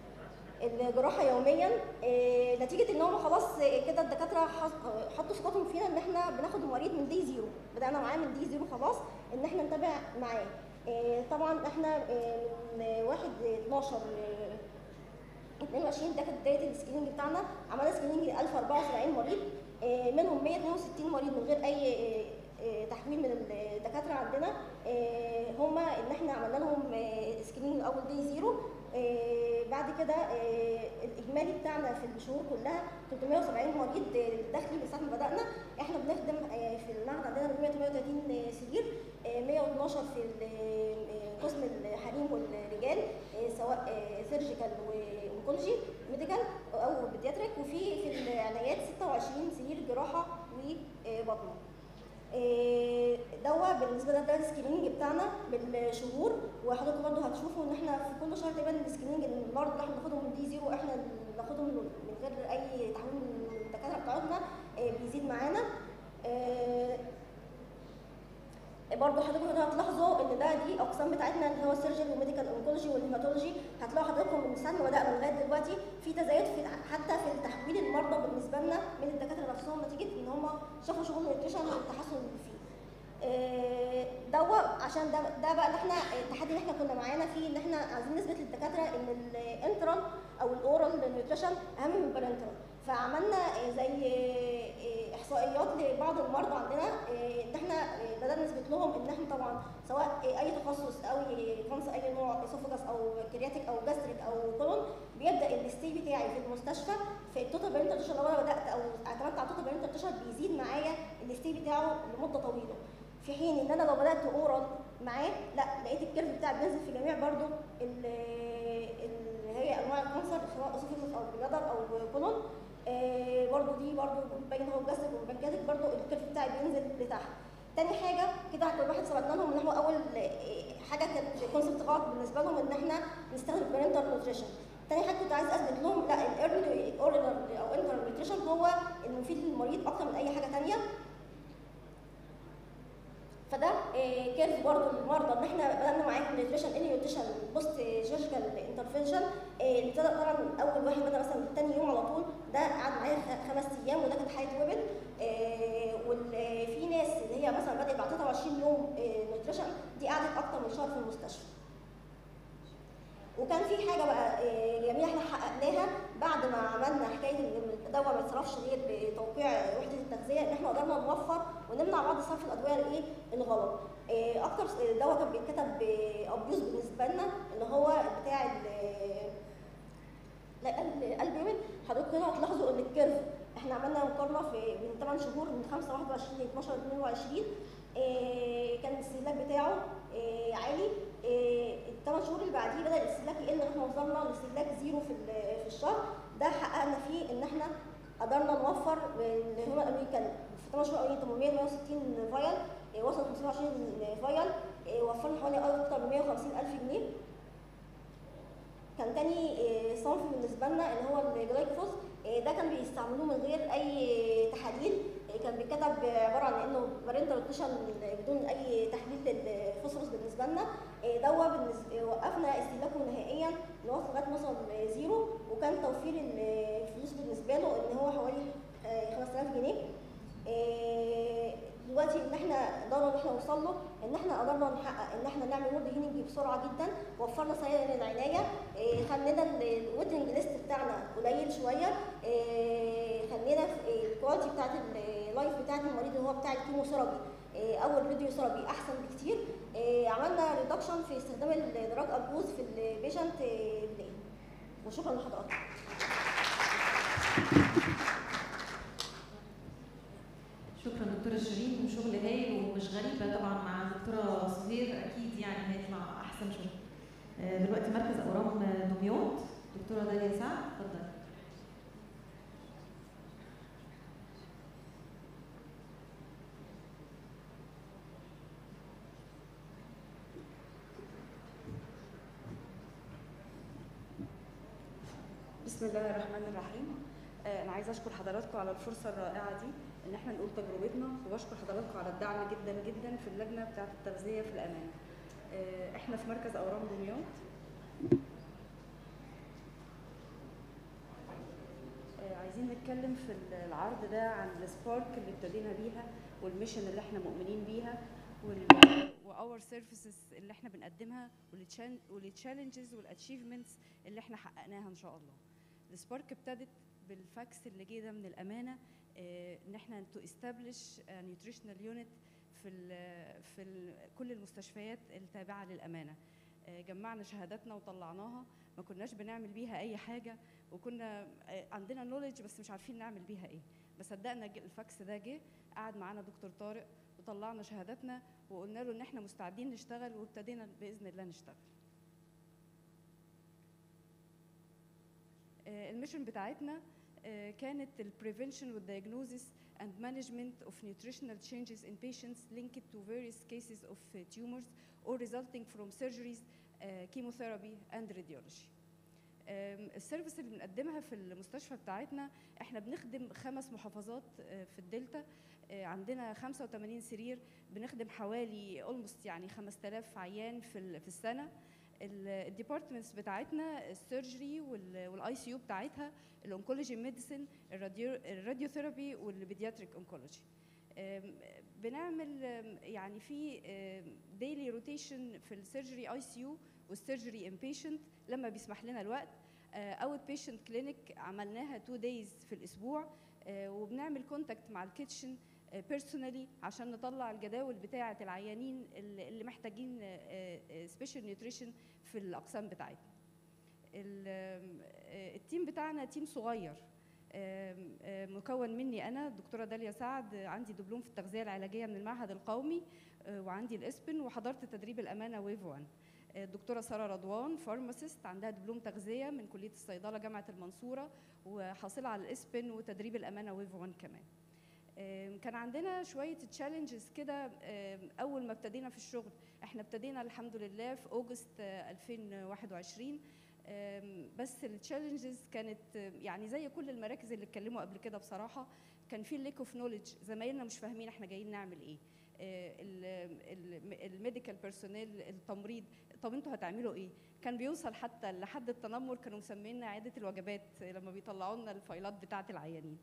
الجراحه يوميا آه، نتيجه ان هم خلاص كده الدكاتره حط- حطوا ثقتهم فينا ان احنا بناخد المريض من دي زيرو بدانا معاه من دي زيرو خلاص ان احنا نتابع معاه آه، طبعا احنا آه، من 1 12 آه، 22 ده كانت بدايه السكريننج بتاعنا عملنا سكريننج ل 1074 مريض آه، منهم 162 مريض من غير اي آه، آه، تحويل من الدكاتره عندنا آه، هم ان احنا عملنا لهم سكريننج اول دي زيرو آه، بعد كده آه، الاجمالي بتاعنا في الشهور كلها 370 مريض آه، داخلي من ساعه ما بدانا احنا بنخدم آه، في المعهد عندنا 138 سرير آه، 112 في ال- آه، قسم الحريم والرجال آه، سواء سيرجيكال اونكولوجي ميديكال او بيدياتريك وفي في العنايات 26 سرير جراحه وبطنه إيه، دوا بالنسبه لنا ده السكريننج بتاعنا بالشهور وحضرتك برضه هتشوفوا ان احنا في كل شهر تقريبا السكريننج المرضى اللي احنا بناخدهم من دي زيرو احنا اللي بناخدهم من من غير اي تحويل من الدكاتره بتاعتنا إيه، بيزيد معانا إيه، برضه حضرتك هتلاحظوا ان ده دي اقسام بتاعتنا اللي هو السيرجري والميديكال اونكولوجي والهيماتولوجي هتلاقوا حضراتكم من ساعه ما بدانا لغايه دلوقتي في تزايد في حتى في تحويل المرضى بالنسبه لنا من الدكاتره نفسهم نتيجه ان هم شافوا شغل النيوتريشن والتحسن اللي فيه. آه، دوا عشان ده ده بقى اللي احنا التحدي اللي احنا كنا معانا فيه ان احنا عايزين نثبت للدكاتره ان الانترال او الاورال نيوتريشن اهم من البارنترال فعملنا آه، زي آه، احصائيات لبعض المرضى عندنا آه، ان احنا آه، بدانا نثبت لهم ان احنا طبعا سواء آه، اي تخصص او كانسر اي نوع اسوفاجس او كرياتيك او جاستريك او كولون بيبدا الستي بتاعي في المستشفى في التوتال بارنتال نيوتريشن لو انا بدات او اعتمدت على التوتال بارنتال نيوتريشن بيزيد معايا الستي بتاعه لمده طويله في حين ان انا لو بدات اورال معاه لا لقيت الكيرف بتاعي بينزل في جميع برضو ال- اللي هي انواع الكانسر سواء اسوفيجوس او بلادر او كولون آه برضو دي برضو باين هو جاستريك وبنكاتيك برضو الكيرف بتاعي بينزل لتحت تاني حاجه كده كل واحد ثبتنا لهم ان هو اول آه، حاجه كانت كونسبت غلط بالنسبه لهم ان احنا نستخدم بارنتال نوتريشن تاني حاجه كنت عايز اثبت لهم لا الايرلي اورال او انتر نوتريشن هو المفيد للمريض اكتر من اي حاجه تانيه فده آه، كيرف برضه للمرضى ان احنا بدانا معاهم نيوتريشن ان نيوتريشن بوست سيرجيكال انترفنشن اللي ابتدى طبعا اول واحد بدا مثلا تاني يوم على طول ده قعد معايا خ- خمس ايام وده كانت حياه ويبل وفي ناس اللي هي مثلا بدات بعد 23 يوم نيوتريشن دي قعدت اكتر من شهر في المستشفى وكان في حاجه بقى آه، جميله احنا حققناها بعد ما عملنا حكايه ان الدواء ما يتصرفش غير بتوقيع وحده التغذيه ان احنا قدرنا نوفر ونمنع بعض صرف الادويه الايه الغلط آه، اكتر دواء كان بيتكتب ابيوز بالنسبه لنا اللي هو بتاع ال- لا ال- قلب يمين حضرتك هنا هتلاحظوا ان الكيرف احنا عملنا مقارنه في من 8 شهور من 5 21 ل 12 22 آه، كان الاستهلاك بتاعه آه، عالي الثمان شهور اللي بعديه بدا الاستهلاك يقل لغايه ما وصلنا لاستهلاك زيرو في ال- في الشهر ده حققنا فيه ان احنا قدرنا نوفر اللي هو الامريكان في 8 شهور اولين 800 160 فايل آه، وصل 520 فايل آه، وفرنا حوالي اكتر من 150 الف جنيه كان تاني آه، صنف بالنسبه لنا اللي هو الجلايكوفوس آه، ده كان بيستعملوه من غير اي تحاليل آه، كان بيتكتب عباره عن انه بارنتال نوتريشن بدون اي تحليل للفوسفورس بالنسبه لنا آه، دوا بالنسبة وقفنا استهلاكه نهائيا لغايه لغايه ما وصل زيرو وكان توفير الفلوس بالنسبه له ان هو حوالي آه، 5000 جنيه آه، دلوقتي ان احنا قدرنا ان احنا نوصل له ان احنا قدرنا نحقق ان احنا نعمل وورد هيلينج بسرعه جدا وفرنا سريع للعنايه آه، خلينا الويتنج ليست بتاعنا قليل شويه آه، خلينا في- الكواليتي بتاعت اللايف بتاعت المريض اللي هو بتاع الكيموثيرابي آه، او الراديو ثيرابي احسن بكتير آه، عملنا ريدكشن في استخدام الدراج ابوز في البيشنت بلاي وشكرا لحضراتكم شكرا دكتوره شيرين وشغل هايل ومش غريبه طبعا مع دكتوره صهير اكيد يعني هيطلع احسن شغل آه، دلوقتي مركز اورام دمياط دكتوره داليا سعد اتفضلي بسم الله الرحمن الرحيم آه، انا عايزه اشكر حضراتكم على الفرصه الرائعه دي ان احنا نقول تجربتنا وبشكر حضراتكم على الدعم جدا جدا في اللجنه بتاعه التغذيه في الامان آه، احنا في مركز اورام دمياط آه، عايزين نتكلم في العرض ده عن السبارك اللي ابتدينا بيها والميشن اللي احنا مؤمنين بيها واور سيرفيسز اللي احنا بنقدمها والتشالنجز والاتشيفمنتس اللي احنا حققناها ان شاء الله السبارك ابتدت بالفاكس اللي جه ده من الامانه آه، ان احنا تو استابليش نيوتريشنال يونت في ال في ال كل المستشفيات التابعه للامانه آه، جمعنا شهاداتنا وطلعناها ما كناش بنعمل بيها اي حاجه وكنا آه، عندنا نولج بس مش عارفين نعمل بيها ايه بس صدقنا جه- الفاكس ده جه قعد معانا دكتور طارق وطلعنا شهاداتنا وقلنا له ان احنا مستعدين نشتغل وابتدينا باذن الله نشتغل آه، الميشن بتاعتنا آه، كانت ال prevention with diagnosis and management of nutritional changes in patients linked to various cases of uh, tumors or resulting from surgeries, uh, chemotherapy and radiology. آم، السيرفيس اللي بنقدمها في المستشفى بتاعتنا احنا بنخدم خمس محافظات آه، في الدلتا آه، عندنا 85 سرير بنخدم حوالي اولموست يعني 5000 عيان في ال- في السنه الديبارتمنتس بتاعتنا السيرجري والاي سي يو بتاعتها الاونكولوجي ميديسن الراديوثيرابي والبيدياتريك اونكولوجي آم، بنعمل آم، يعني في ديلي روتيشن في السيرجري اي سي يو والسيرجري امبيشنت لما بيسمح لنا الوقت اوت بيشنت كلينيك عملناها تو دايز في الاسبوع آه، وبنعمل كونتاكت مع الكيتشن بيرسونالي عشان نطلع الجداول بتاعه العيانين اللي اللي محتاجين سبيشال نيوتريشن في الاقسام بتاعتنا ال- آم، آه، التيم بتاعنا تيم صغير آم، آه، مكون مني انا الدكتوره داليا سعد آه، عندي دبلوم في التغذيه العلاجيه من المعهد القومي آه، وعندي الاسبن وحضرت تدريب الامانه ويف 1 آه، الدكتوره ساره رضوان فارماسيست عندها دبلوم تغذيه من كليه الصيدله جامعه المنصوره وحاصله على الاسبن وتدريب الامانه ويف 1 كمان آم، كان عندنا شويه تشالنجز كده آم، اول ما ابتدينا في الشغل احنا ابتدينا الحمد لله في اوجست آه، 2021 آم، بس التشالنجز كانت آه، يعني زي كل المراكز اللي اتكلموا قبل كده بصراحه كان في ليك اوف نوليدج زمايلنا مش فاهمين احنا جايين نعمل ايه الميديكال بيرسونيل التمريض طب انتوا هتعملوا ايه كان بيوصل حتى لحد التنمر كانوا مسمينا عياده الوجبات لما بيطلعوا لنا الفايلات بتاعه العيانين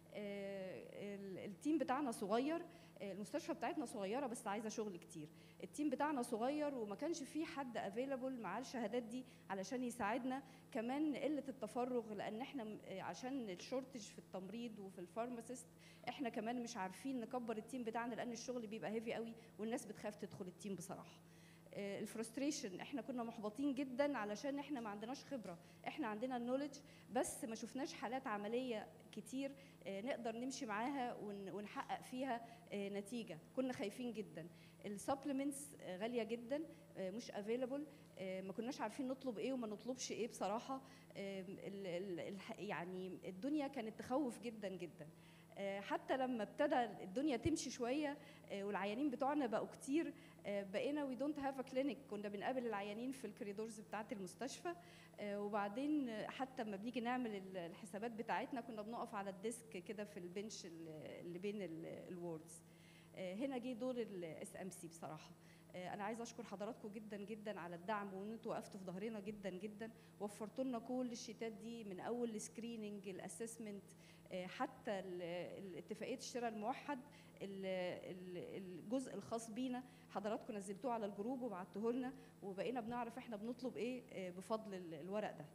آه، ال- التيم بتاعنا صغير آه، المستشفى بتاعتنا صغيره بس عايزه شغل كتير التيم بتاعنا صغير وما كانش في حد افيلابل معاه الشهادات دي علشان يساعدنا كمان قله التفرغ لان احنا م- آه، عشان الشورتج في التمريض وفي الفارماسيست احنا كمان مش عارفين نكبر التيم بتاعنا لان الشغل بيبقى هيفي قوي والناس بتخاف تدخل التيم بصراحه آه، الفرستريشن احنا كنا محبطين جدا علشان احنا ما عندناش خبره احنا عندنا النولج بس ما شفناش حالات عمليه كتير آه، نقدر نمشي معاها ون- ونحقق فيها آه، نتيجه كنا خايفين جدا السبلمنتس غاليه جدا آه، مش افيلابل ما كناش عارفين نطلب ايه وما نطلبش ايه بصراحه آم، ال- ال- الح- يعني الدنيا كانت تخوف جدا جدا آه، حتى لما ابتدى الدنيا تمشي شويه آه، والعيانين بتوعنا بقوا كتير آه، بقينا وي دونت هاف ا كلينيك كنا بنقابل العيانين في الكوريدورز بتاعه المستشفى آه، وبعدين آه، حتى لما بنيجي نعمل ال- الحسابات بتاعتنا كنا بنقف على الديسك كده في البنش ال- اللي بين الوردز هنا جه دور الاس ام سي بصراحه آه، انا عايزه اشكر حضراتكم جدا جدا على الدعم وان انتوا وقفتوا في ظهرنا جدا جدا وفرتوا لنا كل الشيتات دي من اول السكريننج الاسسمنت حتى ال- ال- اتفاقيه الشراء الموحد ال- ال- الجزء الخاص بينا حضراتكم نزلتوه على الجروب وبعتوه لنا وبقينا بنعرف احنا بنطلب ايه آه، بفضل ال- الورق ده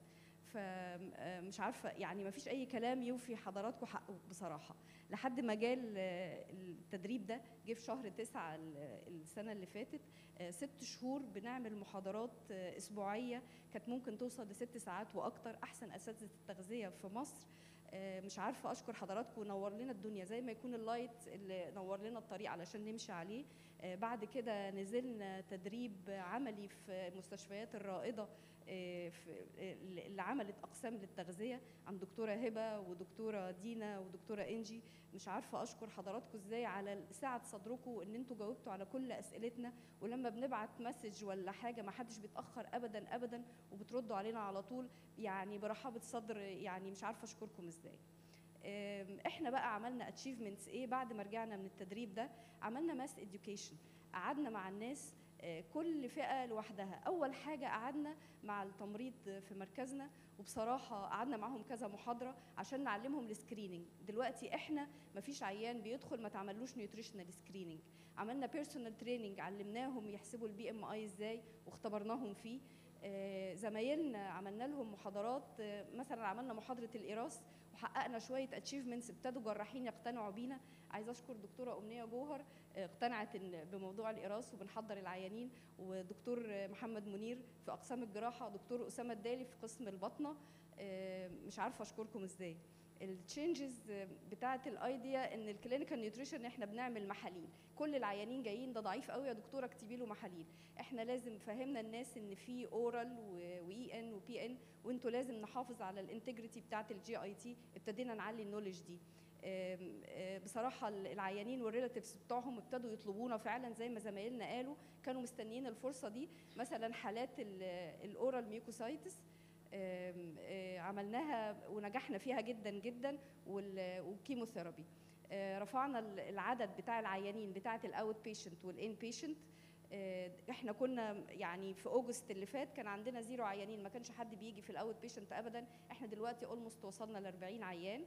فمش عارفه يعني ما فيش اي كلام يوفي حضراتكم حقه بصراحه لحد ما جه ال- التدريب ده جه في شهر تسعة ال- السنه اللي فاتت آه، ست شهور بنعمل محاضرات آه، اسبوعيه كانت ممكن توصل لست ساعات واكتر احسن اساتذه التغذيه في مصر آه، مش عارفه اشكر حضراتكم نور لنا الدنيا زي ما يكون اللايت اللي نور لنا الطريق علشان نمشي عليه آه، بعد كده نزلنا تدريب عملي في المستشفيات الرائده آه، في اللي عملت اقسام للتغذيه عن دكتوره هبه ودكتوره دينا ودكتوره انجي مش عارفه اشكر حضراتكم ازاي على سعه صدركم ان انتوا جاوبتوا على كل اسئلتنا ولما بنبعت مسج ولا حاجه ما حدش بيتاخر ابدا ابدا وبتردوا علينا على طول يعني برحابه صدر يعني مش عارفه اشكركم ازاي آم، احنا بقى عملنا اتشيفمنتس ايه بعد ما رجعنا من التدريب ده عملنا ماس اديوكيشن قعدنا مع الناس آه، كل فئه لوحدها اول حاجه قعدنا مع التمريض في مركزنا وبصراحه قعدنا معاهم كذا محاضره عشان نعلمهم السكريننج دلوقتي احنا ما فيش عيان بيدخل ما تعملوش نيوتريشنال سكريننج عملنا بيرسونال تريننج علمناهم يحسبوا البي ام اي ازاي واختبرناهم فيه آه، زمايلنا عملنا لهم محاضرات آه، مثلا عملنا محاضره الايراس وحققنا شويه اتشيفمنتس ابتدوا جراحين يقتنعوا بينا عايزه اشكر دكتوره امنيه جوهر آه، اقتنعت إن بموضوع الايراس وبنحضر العيانين ودكتور آه، محمد منير في اقسام الجراحه دكتور اسامه الدالي في قسم البطنه آه، مش عارفه اشكركم ازاي التشينجز بتاعه الايديا ان الكلينيكال نيوتريشن احنا بنعمل محاليل كل العيانين جايين ده ضعيف قوي يا دكتوره اكتبي له محاليل احنا لازم فهمنا الناس ان في اورال واي ان وبي ان وانتوا لازم نحافظ على الانتجريتي بتاعه الجي اي تي ابتدينا نعلي النولج دي آم، آه، بصراحه العيانين والريلاتيفز بتوعهم ابتدوا يطلبونا فعلا زي ما زمايلنا قالوا كانوا مستنيين الفرصه دي مثلا حالات ال- الاورال ميوكوسايتس آم، آه، عملناها ونجحنا فيها جدا جدا وال- والكيموثيرابي آه، رفعنا ال- العدد بتاع العيانين بتاعه الاوت بيشنت والان بيشنت احنا كنا يعني في اوجست اللي فات كان عندنا زيرو عيانين ما كانش حد بيجي في الاوت بيشنت ابدا احنا دلوقتي اولموست وصلنا ل 40 عيان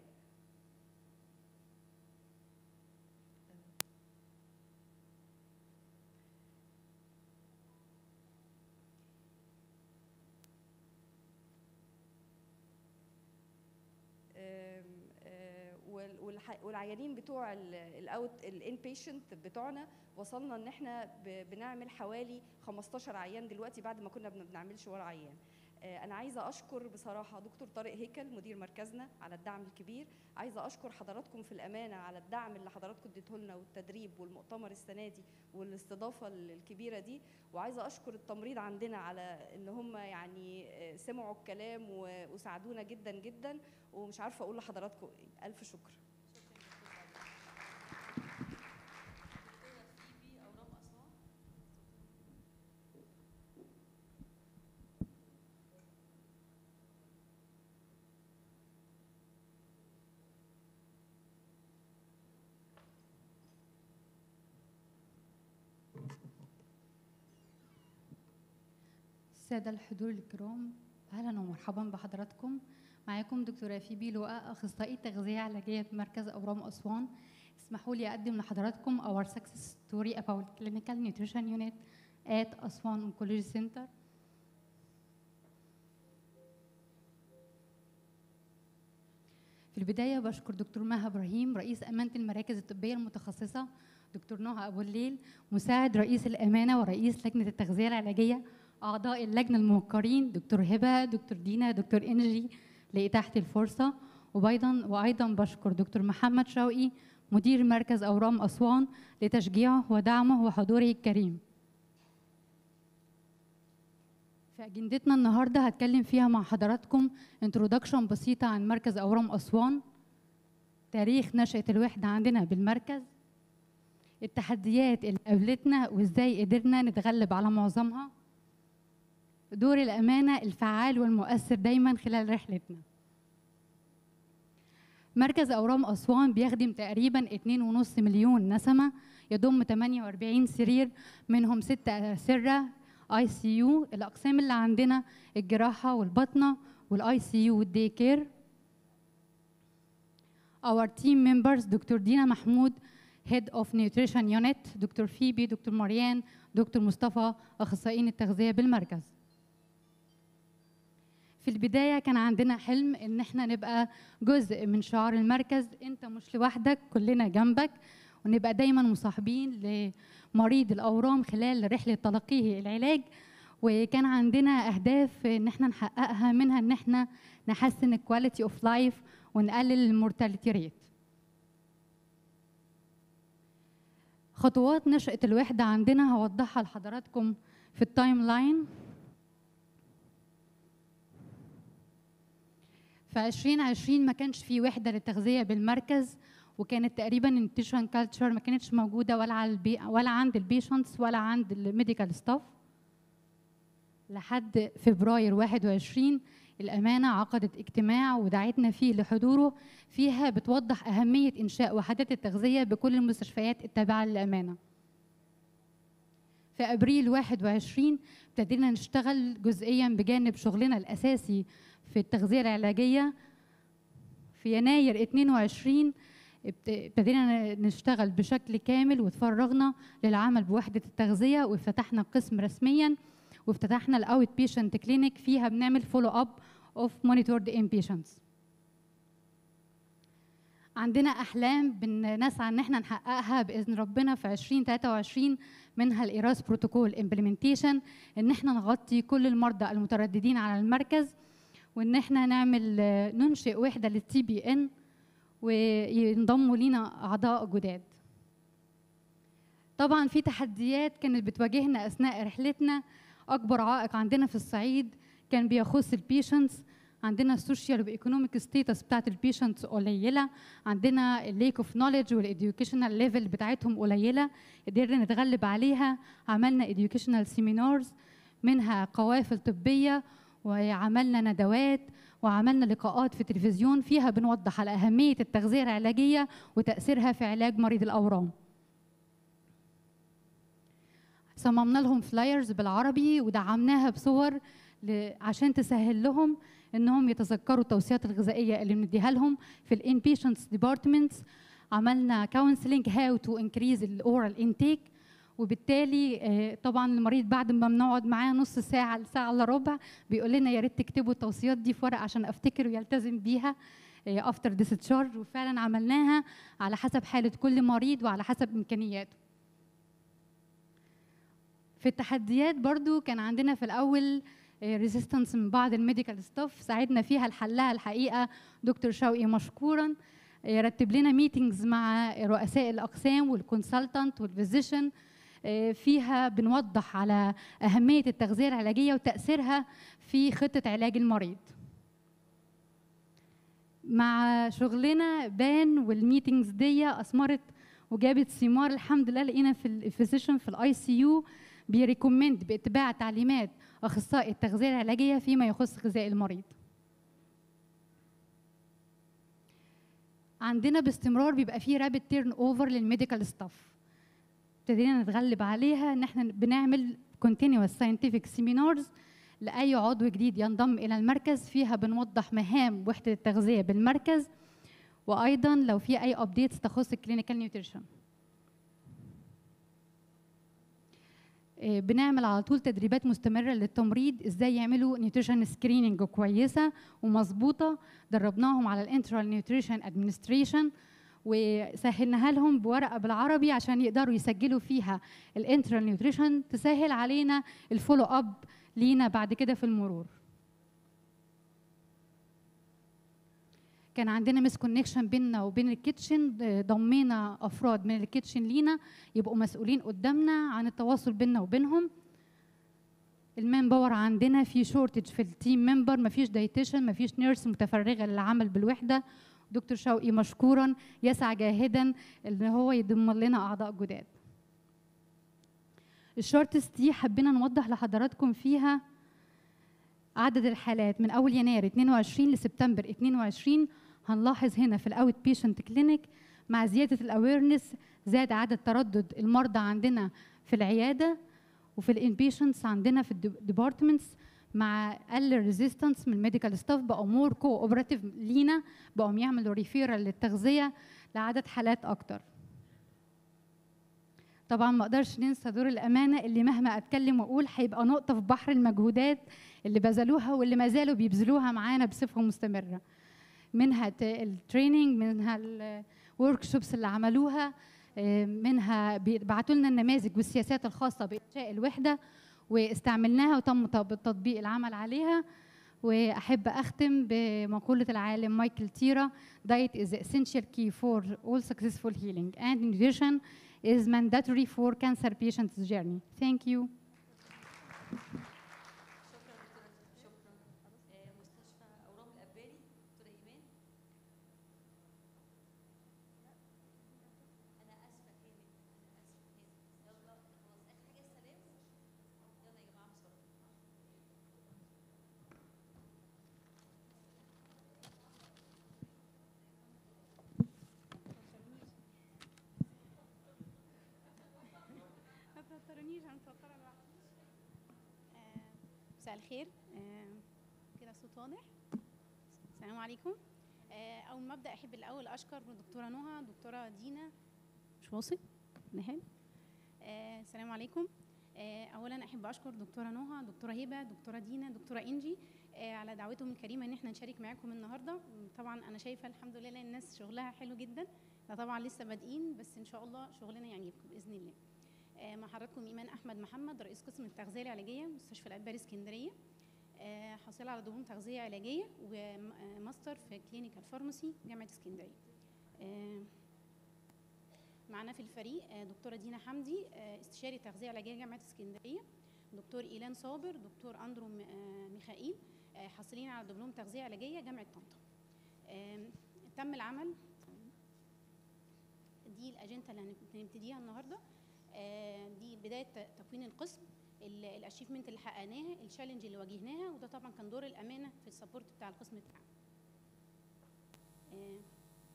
آم، آه، وال- والح- والعيانين بتوع الاوت الان بيشنت بتوعنا وصلنا ان احنا ب- بنعمل حوالي 15 عيان دلوقتي بعد ما كنا ما بنعملش ولا عيان آه، انا عايزه اشكر بصراحه دكتور طارق هيكل مدير مركزنا على الدعم الكبير عايزه اشكر حضراتكم في الامانه على الدعم اللي حضراتكم اديته لنا والتدريب والمؤتمر السنه دي والاستضافه الكبيره دي وعايزه اشكر التمريض عندنا على ان هم يعني آه، سمعوا الكلام و- وساعدونا جدا جدا ومش عارفه اقول لحضراتكم ايه الف شكر السادة الحضور الكرام أهلا ومرحبا بحضراتكم معاكم دكتورة فيبي لؤى أخصائي تغذية علاجية بمركز أورام أسوان اسمحوا لي أقدم لحضراتكم our success story about clinical nutrition unit at أسوان Oncology Center في البداية بشكر دكتور مها إبراهيم رئيس أمانة المراكز الطبية المتخصصة دكتور نهى أبو الليل مساعد رئيس الأمانة ورئيس لجنة التغذية العلاجية أعضاء اللجنة الموقرين دكتور هبة دكتور دينا دكتور إنجي لإتاحة الفرصة وأيضا وأيضا بشكر دكتور محمد شوقي مدير مركز أورام أسوان لتشجيعه ودعمه وحضوره الكريم في أجندتنا النهاردة هتكلم فيها مع حضراتكم انترودكشن بسيطة عن مركز أورام أسوان تاريخ نشأة الوحدة عندنا بالمركز التحديات اللي قابلتنا وإزاي قدرنا نتغلب على معظمها دور الأمانة الفعال والمؤثر دايما خلال رحلتنا مركز أورام أسوان بيخدم تقريبا 2.5 مليون نسمة يضم 48 سرير منهم 6 أسرة اي سي يو الأقسام اللي عندنا الجراحة والبطنة والاي سي يو والدي كير Our team members دكتور دينا محمود Head of Nutrition Unit دكتور فيبي دكتور مريان دكتور مصطفى أخصائيين التغذية بالمركز في البداية كان عندنا حلم إن إحنا نبقى جزء من شعار المركز أنت مش لوحدك كلنا جنبك ونبقى دايما مصاحبين لمريض الأورام خلال رحلة تلقيه العلاج وكان عندنا أهداف إن إحنا نحققها منها إن إحنا نحسن الكواليتي أوف لايف ونقلل المورتاليتي ريت خطوات نشأة الوحدة عندنا هوضحها لحضراتكم في التايم لاين في 2020 ما كانش في وحدة للتغذية بالمركز وكانت تقريبا النيوتريشن كالتشر ما كانتش موجودة ولا على البي ولا عند البيشنتس ولا عند الميديكال ستاف لحد فبراير 21 الأمانة عقدت اجتماع ودعتنا فيه لحضوره فيها بتوضح أهمية إنشاء وحدات التغذية بكل المستشفيات التابعة للأمانة في أبريل 21 ابتدينا نشتغل جزئيا بجانب شغلنا الأساسي في التغذية العلاجية في يناير 22 ابتدينا نشتغل بشكل كامل وتفرغنا للعمل بوحدة التغذية وافتتحنا قسم رسميا وافتتحنا الاوت بيشنت كلينيك فيها بنعمل فولو اب اوف مونيتورد ان بيشنتس عندنا احلام بنسعى ان احنا نحققها باذن ربنا في 2023 منها الايراس بروتوكول امبلمنتيشن ان احنا نغطي كل المرضى المترددين على المركز وان احنا نعمل ننشئ وحده للتي بي ان وينضموا لينا اعضاء جداد طبعا في تحديات كانت بتواجهنا اثناء رحلتنا اكبر عائق عندنا في الصعيد كان بيخص البيشنتس عندنا السوشيال وايكونوميك ستيتس بتاعت البيشنتس قليله عندنا الليك اوف نوليدج والاديوكيشنال ليفل بتاعتهم قليله قدرنا نتغلب عليها عملنا educational سيمينارز منها قوافل طبيه وعملنا ندوات وعملنا لقاءات في التلفزيون فيها بنوضح على اهميه التغذيه العلاجيه وتاثيرها في علاج مريض الاورام صممنا لهم فلايرز بالعربي ودعمناها بصور ل- عشان تسهل لهم انهم يتذكروا التوصيات الغذائيه اللي بنديها لهم في الان بيشنتس ديبارتمنتس عملنا كونسلنج هاو تو انكريز الاورال انتيك وبالتالي آه، طبعا المريض بعد ما بنقعد معاه نص ساعه لساعه الا ربع بيقول لنا يا ريت تكتبوا التوصيات دي في ورقه عشان افتكر ويلتزم بيها افتر ديسشارج وفعلا عملناها على حسب حاله كل مريض وعلى حسب امكانياته في التحديات برضو كان عندنا في الاول ريزيستنس من بعض الميديكال ستاف ساعدنا فيها لحلها الحقيقه دكتور شوقي مشكورا آه، رتب لنا ميتينجز مع رؤساء الاقسام والكونسلتنت والفيزيشن فيها بنوضح على اهميه التغذيه العلاجيه وتاثيرها في خطه علاج المريض مع شغلنا بان والميتينجز دي اثمرت وجابت ثمار الحمد لله لقينا في الفيزيشن في الاي سي يو بيريكومند باتباع تعليمات اخصائي التغذيه العلاجيه فيما يخص غذاء المريض عندنا باستمرار بيبقى فيه رابid تيرن اوفر للميديكال ستاف ابتدينا نتغلب عليها ان احنا بنعمل continuous scientific seminars لاي عضو جديد ينضم الى المركز فيها بنوضح مهام وحده التغذيه بالمركز وايضا لو في اي ابديتس تخص الكلينيكال نيوتريشن بنعمل على طول تدريبات مستمرة للتمريض ازاي يعملوا نيوتريشن سكريننج كويسة ومظبوطة دربناهم على الانترال نيوتريشن ادمنستريشن وسهلناها لهم بورقة بالعربي عشان يقدروا يسجلوا فيها الانترال نيوتريشن تسهل علينا الفولو اب لينا بعد كده في المرور كان عندنا مس كونكشن بيننا وبين الكيتشن ضمينا افراد من الكيتشن لينا يبقوا مسؤولين قدامنا عن التواصل بيننا وبينهم المان باور عندنا في شورتج في التيم ممبر مفيش دايتيشن مفيش نيرس متفرغه للعمل بالوحده دكتور شوقي مشكورا يسعى جاهدا ان هو يضم لنا اعضاء جداد الشورتس دي حبينا نوضح لحضراتكم فيها عدد الحالات من اول يناير 22 لسبتمبر 22 هنلاحظ هنا في الاوت بيشنت كلينيك مع زياده الاويرنس زاد عدد تردد المرضى عندنا في العياده وفي الانبيشنتس عندنا في الديبارتمنتس مع قل ريزيستنس من الميديكال ستاف بقوا مور كو اوبراتيف لينا بقوا يعملوا ريفيرال للتغذيه لعدد حالات اكتر طبعا ما اقدرش ننسى دور الامانه اللي مهما اتكلم واقول هيبقى نقطه في بحر المجهودات اللي بذلوها واللي ما زالوا بيبذلوها معانا بصفه مستمره منها التريننج منها الورك شوبس اللي عملوها منها بيبعتوا لنا النماذج والسياسات الخاصه بانشاء الوحده واستعملناها وتم تطبيق العمل عليها واحب اختم بمقوله العالم مايكل تيرا diet is essential key for all successful healing and nutrition is mandatory for cancer patients journey thank you مساء الخير كده الصوت واضح السلام عليكم اول ما ابدا احب الاول اشكر دكتوره نهى دكتوره دينا مش واصل نهال السلام عليكم اولا احب اشكر دكتوره نهى دكتوره هبه دكتوره دينا دكتوره انجي على دعوتهم الكريمه ان احنا نشارك معاكم النهارده طبعا انا شايفه الحمد لله الناس شغلها حلو جدا احنا طبعا لسه بادئين بس ان شاء الله شغلنا يعجبكم باذن الله مع حضراتكم ايمان احمد محمد رئيس قسم التغذيه العلاجيه مستشفى الادبار اسكندريه حاصله على دبلوم تغذيه علاجيه وماستر في كلينيكال فارماسي جامعه اسكندريه آه، معانا في الفريق آه، دكتوره دينا حمدي آه، استشاري تغذيه علاجيه جامعه اسكندريه دكتور ايلان صابر دكتور اندرو م- آه، ميخائيل آه، حاصلين على دبلوم تغذيه علاجيه جامعه طنطا آم، تم العمل دي الاجنده اللي هنب- هنبتديها النهارده آه، دي بدايه ت- تكوين القسم الاشيفمنت اللي حققناها الشالنج اللي واجهناها وده طبعا كان دور الامانه في السبورت بتاع القسم بتاعنا آه،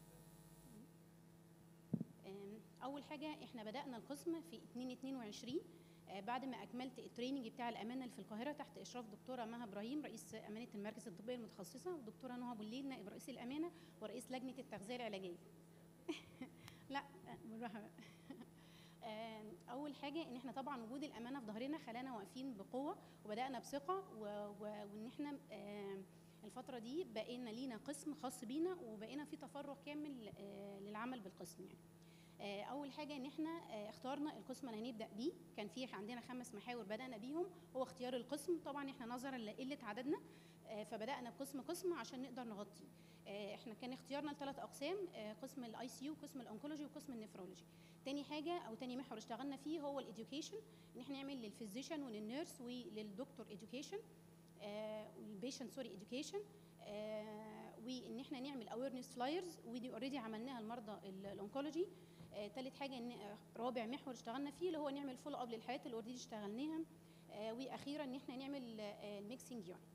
آم، اول حاجه احنا بدانا القسم في 2 22 آه، بعد ما اكملت التريننج بتاع الامانه اللي في القاهره تحت اشراف دكتوره مها ابراهيم رئيس امانه المركز الطبي المتخصصه ودكتوره نهى ابو الليل نائب رئيس الامانه ورئيس لجنه التغذيه العلاجيه لا آه، بالراحه بقى. آه، اول حاجه ان احنا طبعا وجود الامانه في ظهرنا خلانا واقفين بقوه وبدانا بثقه و- و- وان احنا آه، الفتره دي بقينا لينا قسم خاص بينا وبقينا في تفرغ كامل آه، للعمل بالقسم يعني آه، اول حاجه ان احنا آه، اخترنا القسم اللي هنبدا بيه كان في عندنا خمس محاور بدانا بيهم هو اختيار القسم طبعا احنا نظرا لقله عددنا آه، فبدانا بقسم قسم عشان نقدر نغطي آه، احنا كان اختيارنا لثلاث اقسام آه، قسم الاي سي يو قسم الانكولوجي وقسم النفرولوجي تاني حاجه او تاني محور اشتغلنا فيه هو الاديوكيشن ان احنا نعمل للفيزيشن وللنيرس وللدكتور اديوكيشن والبيشنت سوري اديوكيشن وان احنا نعمل اويرنس فلايرز ودي اوريدي عملناها لمرضى ال- الانكولوجي آه، تالت حاجه ان آه، رابع محور اشتغلنا فيه اللي هو نعمل فولو اب للحالات اللي اوريدي اشتغلناها آه، واخيرا ان احنا نعمل الميكسنج يونت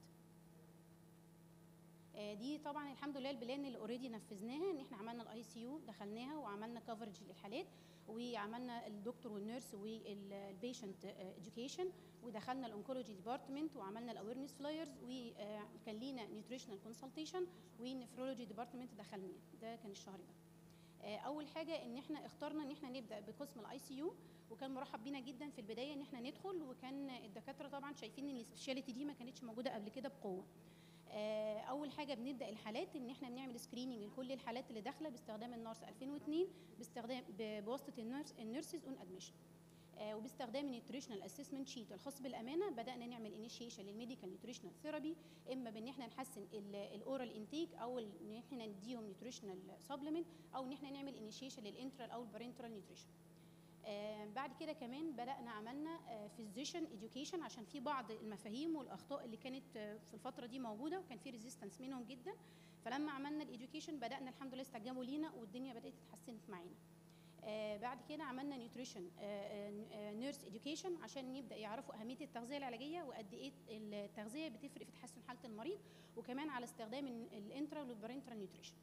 آه، دي طبعا الحمد لله البلان اللي اوريدي نفذناها ان احنا عملنا الاي سي يو دخلناها وعملنا كفرج للحالات وعملنا الدكتور والنيرس والبيشنت اديوكيشن ودخلنا الانكولوجي ديبارتمنت وعملنا الاويرنس فلايرز وكان لينا نيوتريشنال كونسلتيشن والنفرولوجي ديبارتمنت دخلناه ده كان الشهر ده آه، اول حاجه ان احنا اخترنا ان احنا نبدا بقسم الاي سي يو وكان مرحب بينا جدا في البدايه ان احنا ندخل وكان الدكاتره طبعا شايفين ان السبيشاليتي دي ما كانتش موجوده قبل كده بقوه آه، اول حاجه بنبدا الحالات ان احنا بنعمل سكريننج لكل الحالات اللي داخله باستخدام النارس 2002 باستخدام ب- بواسطه النيرس النيرسز اون ادميشن وباستخدام النيوتريشنال اسسمنت شيت الخاص بالامانه بدانا نعمل انيشيشن للميديكال نيوتريشنال ثيرابي اما بان احنا نحسن الاورال انتيك او ان احنا نديهم نيوتريشنال سبلمنت او ان احنا نعمل انيشيشن للانترال او البارنترال نيوتريشن آه، بعد كده كمان بدانا عملنا فيزيشن اديوكيشن عشان في بعض المفاهيم والاخطاء اللي كانت آه، في الفتره دي موجوده وكان في ريزيستنس منهم جدا فلما عملنا الاديوكيشن بدانا الحمد لله استجابوا لينا والدنيا بدات تتحسن معانا آه، بعد كده عملنا نيوتريشن نيرس اديوكيشن عشان يبدا يعرفوا اهميه التغذيه العلاجيه وقد ايه التغذيه بتفرق في تحسن حاله المريض وكمان على استخدام الانترا والبارنترال نيوتريشن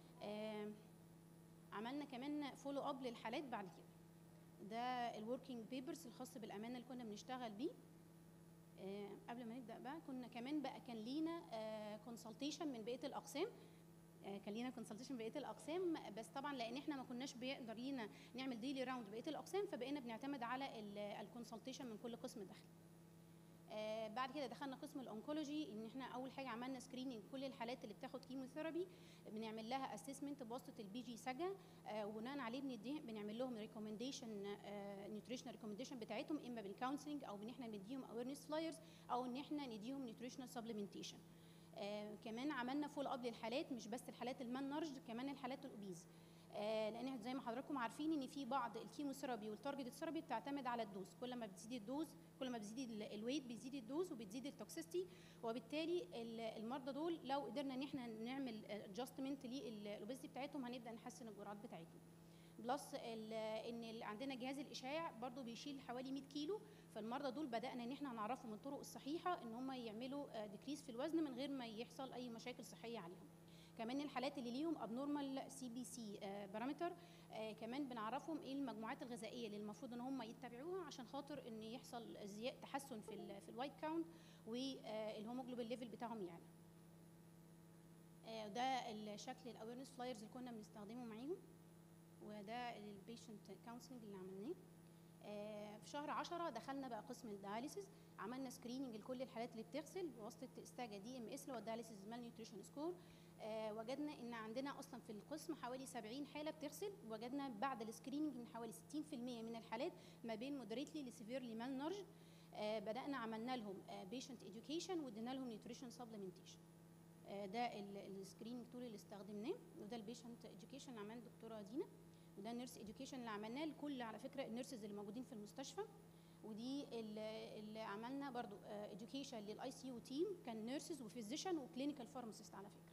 عملنا كمان فولو اب للحالات بعد كده ده الوركينج بيبرز الخاص بالامانه اللي كنا بنشتغل بيه آه، قبل ما نبدا بقى كنا كمان بقى كان لينا كونسلتيشن من بقيه الاقسام آه، كان لينا كونسلتيشن بقيه الاقسام بس طبعا لان احنا ما كناش بيقدر لينا نعمل ديلي راوند بقيه الاقسام فبقينا بنعتمد على الكونسلتيشن من كل قسم داخل آه بعد كده دخلنا قسم الانكولوجي ان احنا اول حاجه عملنا سكريننج كل الحالات اللي بتاخد كيموثيرابي بنعمل لها اسسمنت بواسطه البي جي سجا آه وبناء عليه بنديه بنعمل لهم ريكومنديشن نيوتريشنال ريكومنديشن بتاعتهم اما بالكونسلنج او ان احنا نديهم اويرنس فلايرز او ان احنا نديهم نيوتريشنال سبلمنتيشن آه كمان عملنا فول اب للحالات مش بس الحالات المان نرج كمان الحالات الاوبيز آه لان زي ما حضراتكم عارفين ان في بعض الكيموثيرابي والتارجت ثيرابي بتعتمد على الدوز كل ما بتزيد الدوز كل ما بتزيد ال- الويت بيزيد الدوز وبتزيد التوكسيستي وبالتالي ال- المرضى دول لو قدرنا ان احنا نعمل ادجستمنت للاوبيزيتي بتاعتهم هنبدا نحسن الجرعات بتاعتهم بلس ال- ان ال- عندنا جهاز الاشعاع برضو بيشيل حوالي 100 كيلو فالمرضى دول بدانا ان احنا نعرفهم الطرق الصحيحه ان هم يعملوا ديكريس في الوزن من غير ما يحصل اي مشاكل صحيه عليهم كمان الحالات اللي ليهم ابنورمال سي بي سي بارامتر كمان بنعرفهم ايه المجموعات الغذائيه اللي المفروض ان هم يتبعوها عشان خاطر ان يحصل زيادة تحسن في ال في الوايت كاونت والهيموجلوبين ليفل بتاعهم يعلى آه، ده الشكل الاويرنس فلايرز اللي كنا بنستخدمه معاهم وده البيشنت كونسلنج اللي عملناه آه، في شهر 10 دخلنا بقى قسم الدياليسيس عملنا سكريننج لكل الحالات اللي بتغسل بواسطه استاجا دي ام اس اللي هو الدياليسيس مال نيوتريشن سكور آه، وجدنا ان عندنا اصلا في القسم حوالي 70 حاله بتغسل وجدنا بعد السكريننج ان حوالي 60% من الحالات ما بين مودريتلي لسيفيرلي مال نرج بدانا عملنا لهم بيشنت اديوكيشن وادينا لهم نيوتريشن سبلمنتيشن آه، ده السكرين تول اللي استخدمناه وده البيشنت اديوكيشن اللي عملها الدكتوره دينا وده النيرس اديوكيشن اللي عملناه لكل على فكره النيرسز اللي موجودين في المستشفى ودي اللي اللي عملنا برضو اديوكيشن للاي سي يو تيم كان نيرسز وفيزيشن وكلينيكال فارماسيست على فكره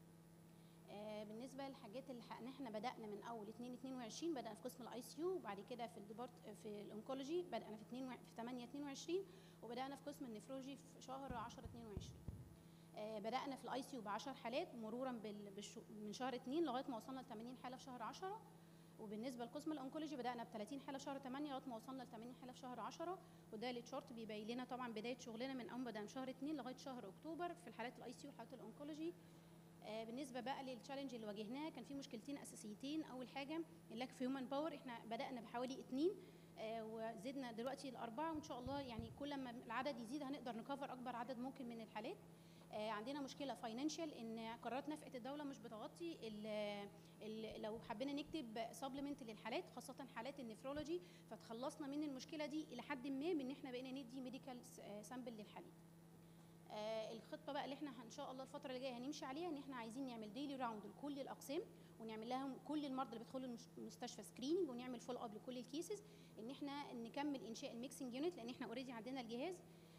آه، بالنسبه للحاجات اللي حقنا احنا بدانا من اول 2 22 بدانا في قسم الاي سي يو وبعد كده في الديبارت في الانكولوجي بدانا في 2 في 8 22 وبدانا في قسم النفرولوجي في شهر 10 22 آه، بدانا في الاي سي يو ب 10 حالات مرورا بال- بالشو من شهر 2 لغايه ما وصلنا ل 80 حاله في شهر 10 وبالنسبه لقسم الانكولوجي بدانا ب 30 حاله في شهر 8 لغايه ما وصلنا ل 80 حاله في شهر 10 وده التشارت بيبين لنا طبعا بدايه شغلنا من اول ما بدانا من شهر 2 لغايه شهر اكتوبر في الحالات الاي سي يو وحالات الانكولوجي آه، بالنسبه بقى للتشالنج اللي واجهناه كان في مشكلتين اساسيتين اول حاجه اللاك في هيومن باور احنا بدانا بحوالي اتنين آه، وزدنا دلوقتي لاربعه وان شاء الله يعني كل ما العدد يزيد هنقدر نكفر اكبر عدد ممكن من الحالات آه، عندنا مشكله فاينانشال ان قرارات نفقه الدوله مش بتغطي ال ال لو حبينا نكتب سبلمنت للحالات خاصه حالات النفرولوجي فتخلصنا من المشكله دي الى حد ما بان احنا بقينا ندي ميديكال سامبل للحالات آه، الخطه بقى اللي احنا ان شاء الله الفتره اللي جايه هنمشي عليها ان احنا عايزين نعمل ديلي راوند لكل الاقسام ونعمل لهم كل المرضى اللي بيدخلوا المش- المستشفى سكريننج ونعمل فول اب لكل الكيسز ان احنا نكمل انشاء الميكسنج يونت لان احنا اوريدي عندنا الجهاز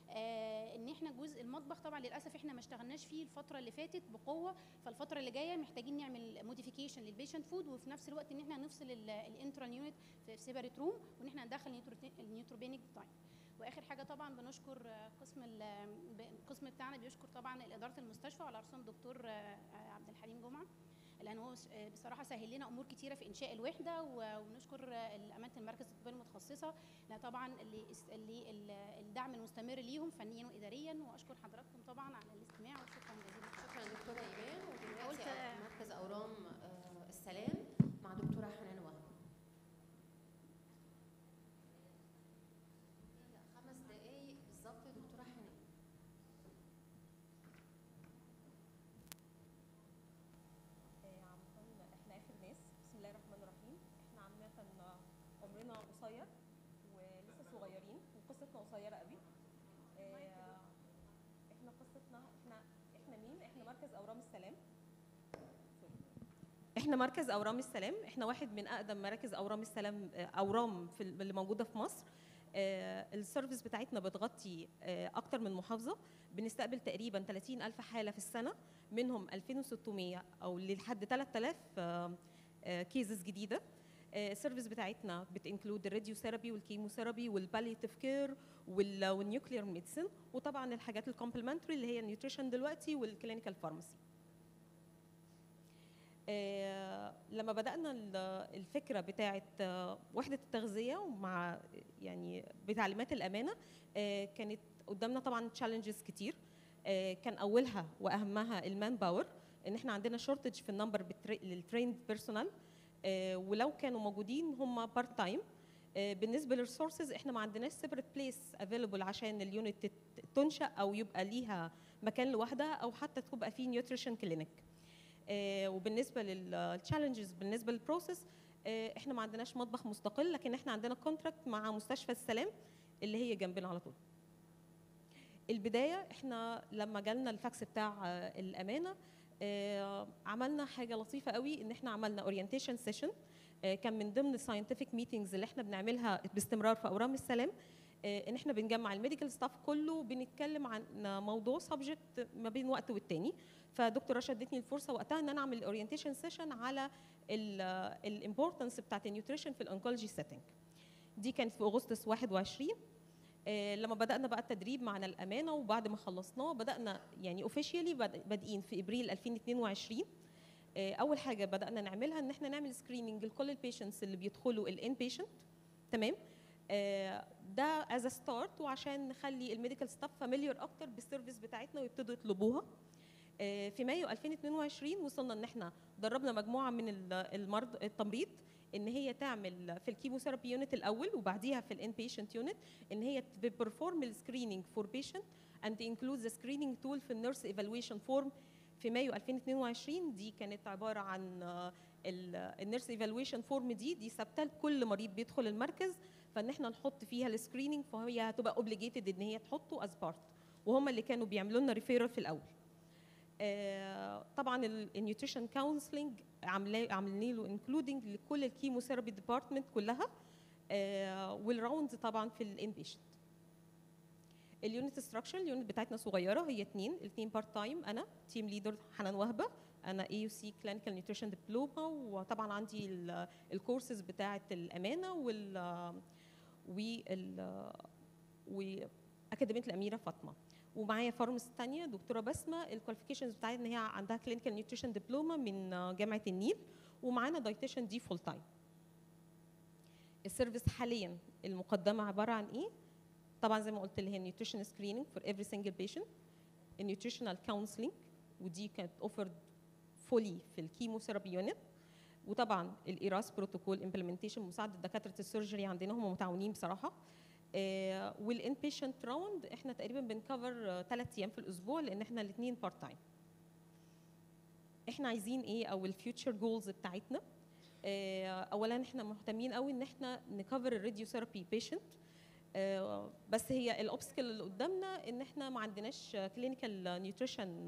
آه ان احنا جزء المطبخ طبعا للاسف احنا ما اشتغلناش فيه الفتره اللي فاتت بقوه فالفتره اللي جايه محتاجين نعمل موديفيكيشن للبيشنت فود وفي نفس الوقت ان احنا نفصل الانترا يونت في سيبريت روم وان احنا ندخل النيوترو- النيوتروبينيك تايم واخر حاجه طبعا بنشكر آه، قسم ال- ب- القسم بتاعنا بيشكر طبعا اداره المستشفى وعلى راسهم دكتور آه، آه، عبد الحليم جمعه لان هو س- آه، بصراحه سهل لنا امور كتيره في انشاء الوحده و- ونشكر آه، امانه المركز الطبي المتخصصه لان طبعا اللي اس- اللي ال- الدعم المستمر ليهم فنيا واداريا واشكر حضراتكم طبعا على الاستماع وشكرا جزيلا شكرا دكتوره ايمان قلت- ودلوقتي مركز اورام آه، السلام مع دكتوره حنان وهب خمس دقايق بالظبط يا دكتوره حنان عامة احنا اخر ناس بسم الله الرحمن الرحيم احنا عامة عمرنا قصير ولسه صغيرين وقصتنا قصيرة قوي اه، احنا قصتنا احنا احنا مين؟ احنا مركز اورام السلام سوري. احنا مركز اورام السلام احنا واحد من اقدم مراكز اورام السلام اه، اورام في ال- اللي موجوده في مصر آه، السيرفيس بتاعتنا بتغطي آه، اكتر من محافظه بنستقبل تقريبا 30 الف حاله في السنه منهم 2600 او لحد 3000 كيزز جديده آه، السيرفيس بتاعتنا بتنكلود الراديو ثيرابي والكيموثيرابي والباليتيف كير والنيوكليير ميديسن وطبعا الحاجات الكومبلمنتري اللي هي النيوتريشن دلوقتي والكلينيكال فارماسي آه، لما بدأنا ال- الفكرة بتاعة آه، وحدة التغذية ومع يعني بتعليمات الأمانة آه، كانت قدامنا طبعا تشالنجز كتير آه، كان أولها وأهمها المان باور إن إحنا عندنا شورتج في النمبر للتريند بيرسونال ولو كانوا موجودين هم بارت تايم بالنسبه للريسورسز احنا ما عندناش سيبريت بليس افيلبل عشان اليونت تت- تنشا او يبقى ليها مكان لوحدها او حتى تبقى في نيوتريشن كلينيك آه، وبالنسبه للتشالنجز بالنسبه للبروسيس آه، احنا ما عندناش مطبخ مستقل لكن احنا عندنا كونتراكت مع مستشفى السلام اللي هي جنبنا على طول البدايه احنا لما جالنا الفاكس بتاع آه، الامانه آه، عملنا حاجه لطيفه قوي ان احنا عملنا اورينتيشن سيشن كان من ضمن الساينتفك ميتينجز اللي احنا بنعملها باستمرار في اورام السلام آه، ان احنا بنجمع الميديكال ستاف كله بنتكلم عن موضوع سبجكت ما بين وقت والتاني فدكتور رشا ادتني الفرصه وقتها ان انا اعمل اورينتيشن سيشن على الامبورتنس بتاعت النيوتريشن في الانكولوجي سيتنج دي كانت في اغسطس 21 آه، لما بدانا بقى التدريب معنا الامانه وبعد ما خلصناه بدانا يعني اوفيشيالي بادئين في ابريل 2022 آه، اول حاجه بدانا نعملها ان احنا نعمل سكريننج لكل البيشنتس اللي بيدخلوا الان بيشنت تمام آه، ده از ستارت وعشان نخلي الميديكال ستاف فاميليار اكتر بالسيرفيس بتاعتنا ويبتدوا يطلبوها آه، في مايو 2022 وصلنا ان احنا دربنا مجموعه من ال- المرض التمريض ان هي تعمل في الكيموثيرابي يونت الاول وبعديها في الان بيشنت يونت ان هي بيرفورم السكريننج فور بيشنت اند انكلود ذا سكريننج تول في النيرس ايفالويشن فورم في مايو 2022 دي كانت عباره عن النيرس ايفالويشن فورم دي دي ثابته لكل مريض بيدخل المركز فان احنا نحط فيها السكريننج فهي هتبقى اوبليجيتد ان هي تحطه از بارت وهم اللي كانوا بيعملوا لنا ريفيرال في الاول آه، طبعا النيوتريشن كونسلنج عاملين له انكلودنج لكل الكيموثيرابي ديبارتمنت كلها آه، والراوندز طبعا في الان بيشنت اليونت ستراكشر اليونت بتاعتنا صغيره هي اثنين الاثنين بارت تايم انا تيم ليدر حنان وهبه انا اي يو سي كلينيكال نيوتريشن دبلوما وطبعا عندي الكورسز بتاعه الامانه وال وال واكاديميه الاميره فاطمه ومعايا فارمس تانية دكتوره بسمه الكواليفيكيشنز بتاعتها ان هي عندها كلينيكال نيوتريشن دبلوما من جامعه النيل ومعانا دايتيشن دي فول تايم السيرفيس حاليا المقدمه عباره عن ايه طبعا زي ما قلت اللي هي نيوتريشن سكريننج فور افري سنجل بيشنت النيوتريشنال كونسلنج ودي كانت اوفرد فولي في الكيموثيرابي يونت وطبعا الايراس بروتوكول امبلمنتيشن مساعده دكاتره السيرجري عندنا هم متعاونين بصراحه آه والان بيشنت راوند احنا تقريبا بنكفر ثلاث ايام في الاسبوع لان احنا الاثنين بارت تايم احنا عايزين ايه او الفيوتشر جولز بتاعتنا آه اولا احنا مهتمين قوي ان احنا نكفر الراديو ثيرابي بيشنت آه بس هي الاوبستكل اللي قدامنا ان احنا ما عندناش كلينيكال نيوتريشن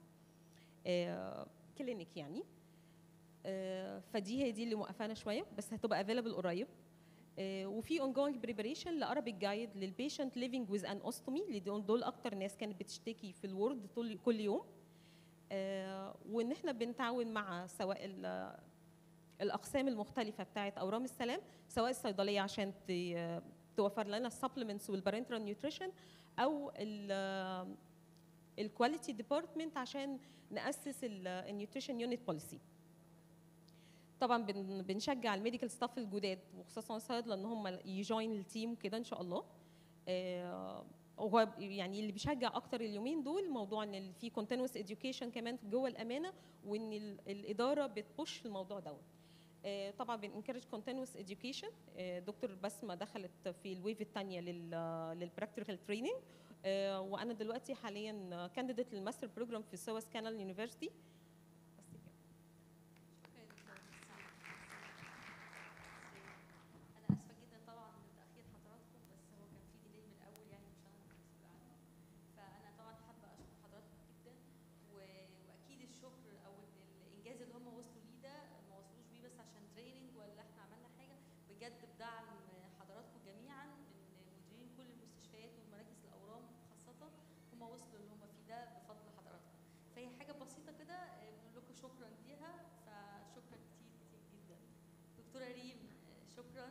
كلينيك يعني آه فدي هي دي اللي موقفانا شويه بس هتبقى افيلبل قريب آه وفي اون جوينج بريبريشن لارابيك جايد للبيشنت ليفنج ويز ان اوستومي اللي دول, دول اكتر ناس كانت بتشتكي في الورد طول كل يوم وان احنا بنتعاون مع سواء الاقسام المختلفه بتاعه اورام السلام سواء الصيدليه عشان توفر لنا السبلمنتس والبارنترال نيوتريشن او الكواليتي ديبارتمنت عشان ناسس النيوتريشن يونت بوليسي طبعا بنشجع الميديكال ستاف الجداد وخصوصا الصيادله ان هم يجوين التيم كده ان شاء الله هو يعني اللي بيشجع اكتر اليومين دول موضوع ان في كونتينوس اديوكيشن كمان جوه الامانه وان الاداره بتبوش الموضوع دوت طبعا بننكرج كونتينوس اديوكيشن دكتور بسمه دخلت في الويف الثانيه للبراكتيكال تريننج وانا دلوقتي حاليا كانديديت للماستر بروجرام في سويس كانال يونيفرسيتي انا اسفه جدا طبعا لتاخير حضراتكم بس هو كان في ديلي من الاول يعني مش انا المسؤول عنه فانا طبعا حابه اشكر حضراتكم جدا واكيد الشكر او الانجاز اللي هم وصلوا ليه ده ما وصلوش بيه بس عشان تريننج ولا احنا عملنا حاجه بجد بدعم حضراتكم جميعا من مديرين كل المستشفيات والمراكز الاورام خاصه هم وصلوا اللي هم فيه ده بفضل حضراتكم فهي حاجه بسيطه كده بنقول لكم شكرا ليها فشكرا كتير كتير جدا دكتوره ريم شكرا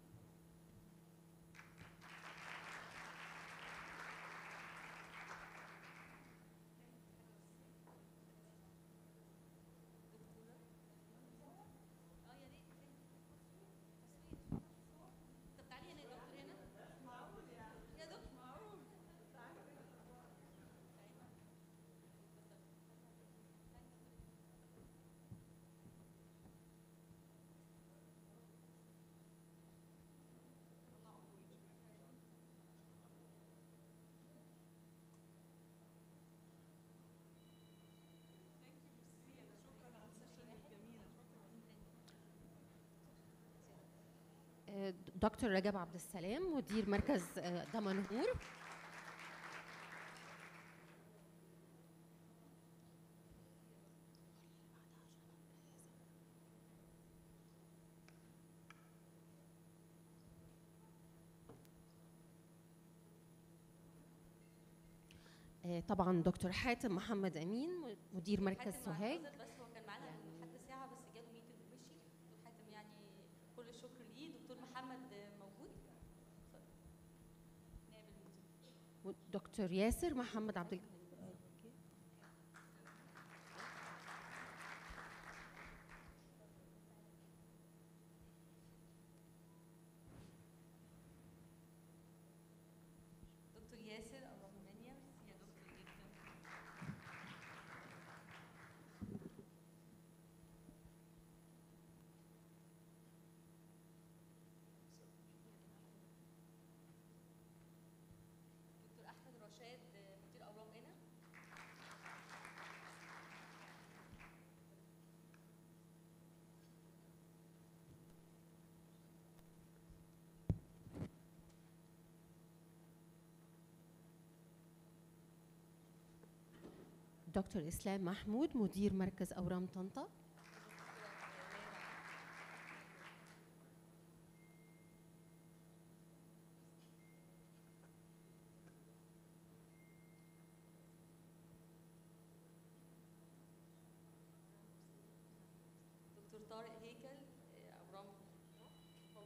طب تعالي هنا يا دكتور هنا يا دكتور دكتور رجب عبد السلام مدير مركز دمنهور طبعا دكتور حاتم محمد امين مدير مركز حاتم سوهاج اعتذر بس هو كان معانا من حتى ساعه بس جاله ميتنج ومشي دكتور حاتم يعني كل الشكر ليه دكتور محمد موجود اتفضل. نائب المدير دكتور ياسر محمد عبد الج- دكتور ياسر اللهم منيا يا دكتور جدا دكتور احمد رشاد مدير اورام هنا دكتور اسلام محمود مدير مركز اورام طنطا دكتور طارق هيكل آه، اورام اه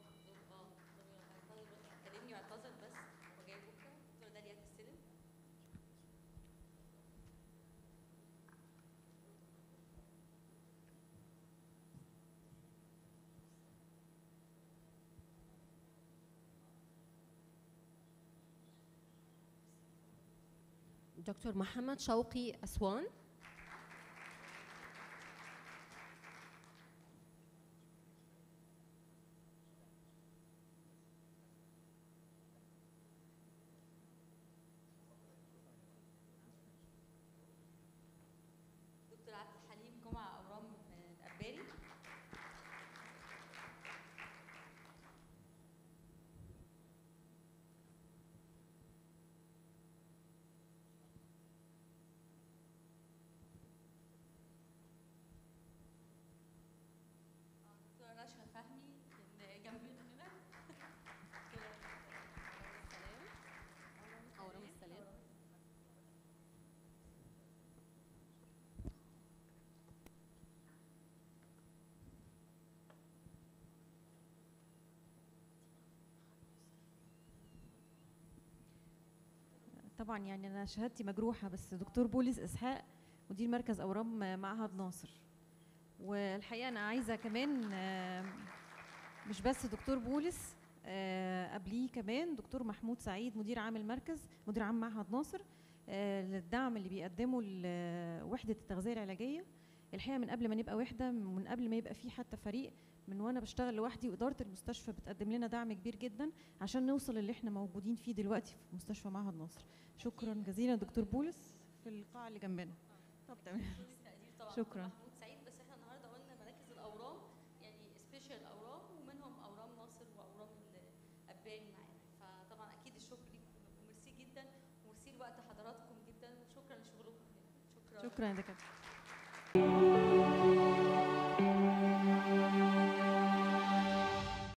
كلمني واعتذر بس هو جاي بكره دكتوره داليا تستلم دكتور محمد شوقي اسوان دكتور عبد الحليم جمعه اورام آه، الاباري آه، دكتوره رشا فهمي اللي جنبنا هنا دكتوره السلام اورام السلام طبعا يعني انا شهادتي مجروحه بس دكتور بوليس اسحاق مدير مركز اورام معهد ناصر والحقيقه انا عايزه كمان آه، مش بس دكتور بولس آه، قبليه كمان دكتور محمود سعيد مدير عام المركز مدير عام معهد ناصر آه، للدعم اللي بيقدمه لوحده التغذيه العلاجيه الحقيقه من قبل ما نبقى وحده من قبل ما يبقى في حتى فريق من وانا بشتغل لوحدي واداره المستشفى بتقدم لنا دعم كبير جدا عشان نوصل اللي احنا موجودين فيه دلوقتي في مستشفى معهد ناصر شكرا جزيلا دكتور بولس في القاعه اللي جنبنا طب تمام تقدير طبعا شكرا محمود سعيد بس احنا النهارده قلنا مراكز الاورام يعني سبيشال اورام ومنهم اورام ناصر واورام الاباني معانا فطبعا اكيد الشكر ليكم وميرسي جدا وميرسي لوقت حضراتكم جدا وشكرا لشغلكم هنا شكرا شكرا يا دكاتره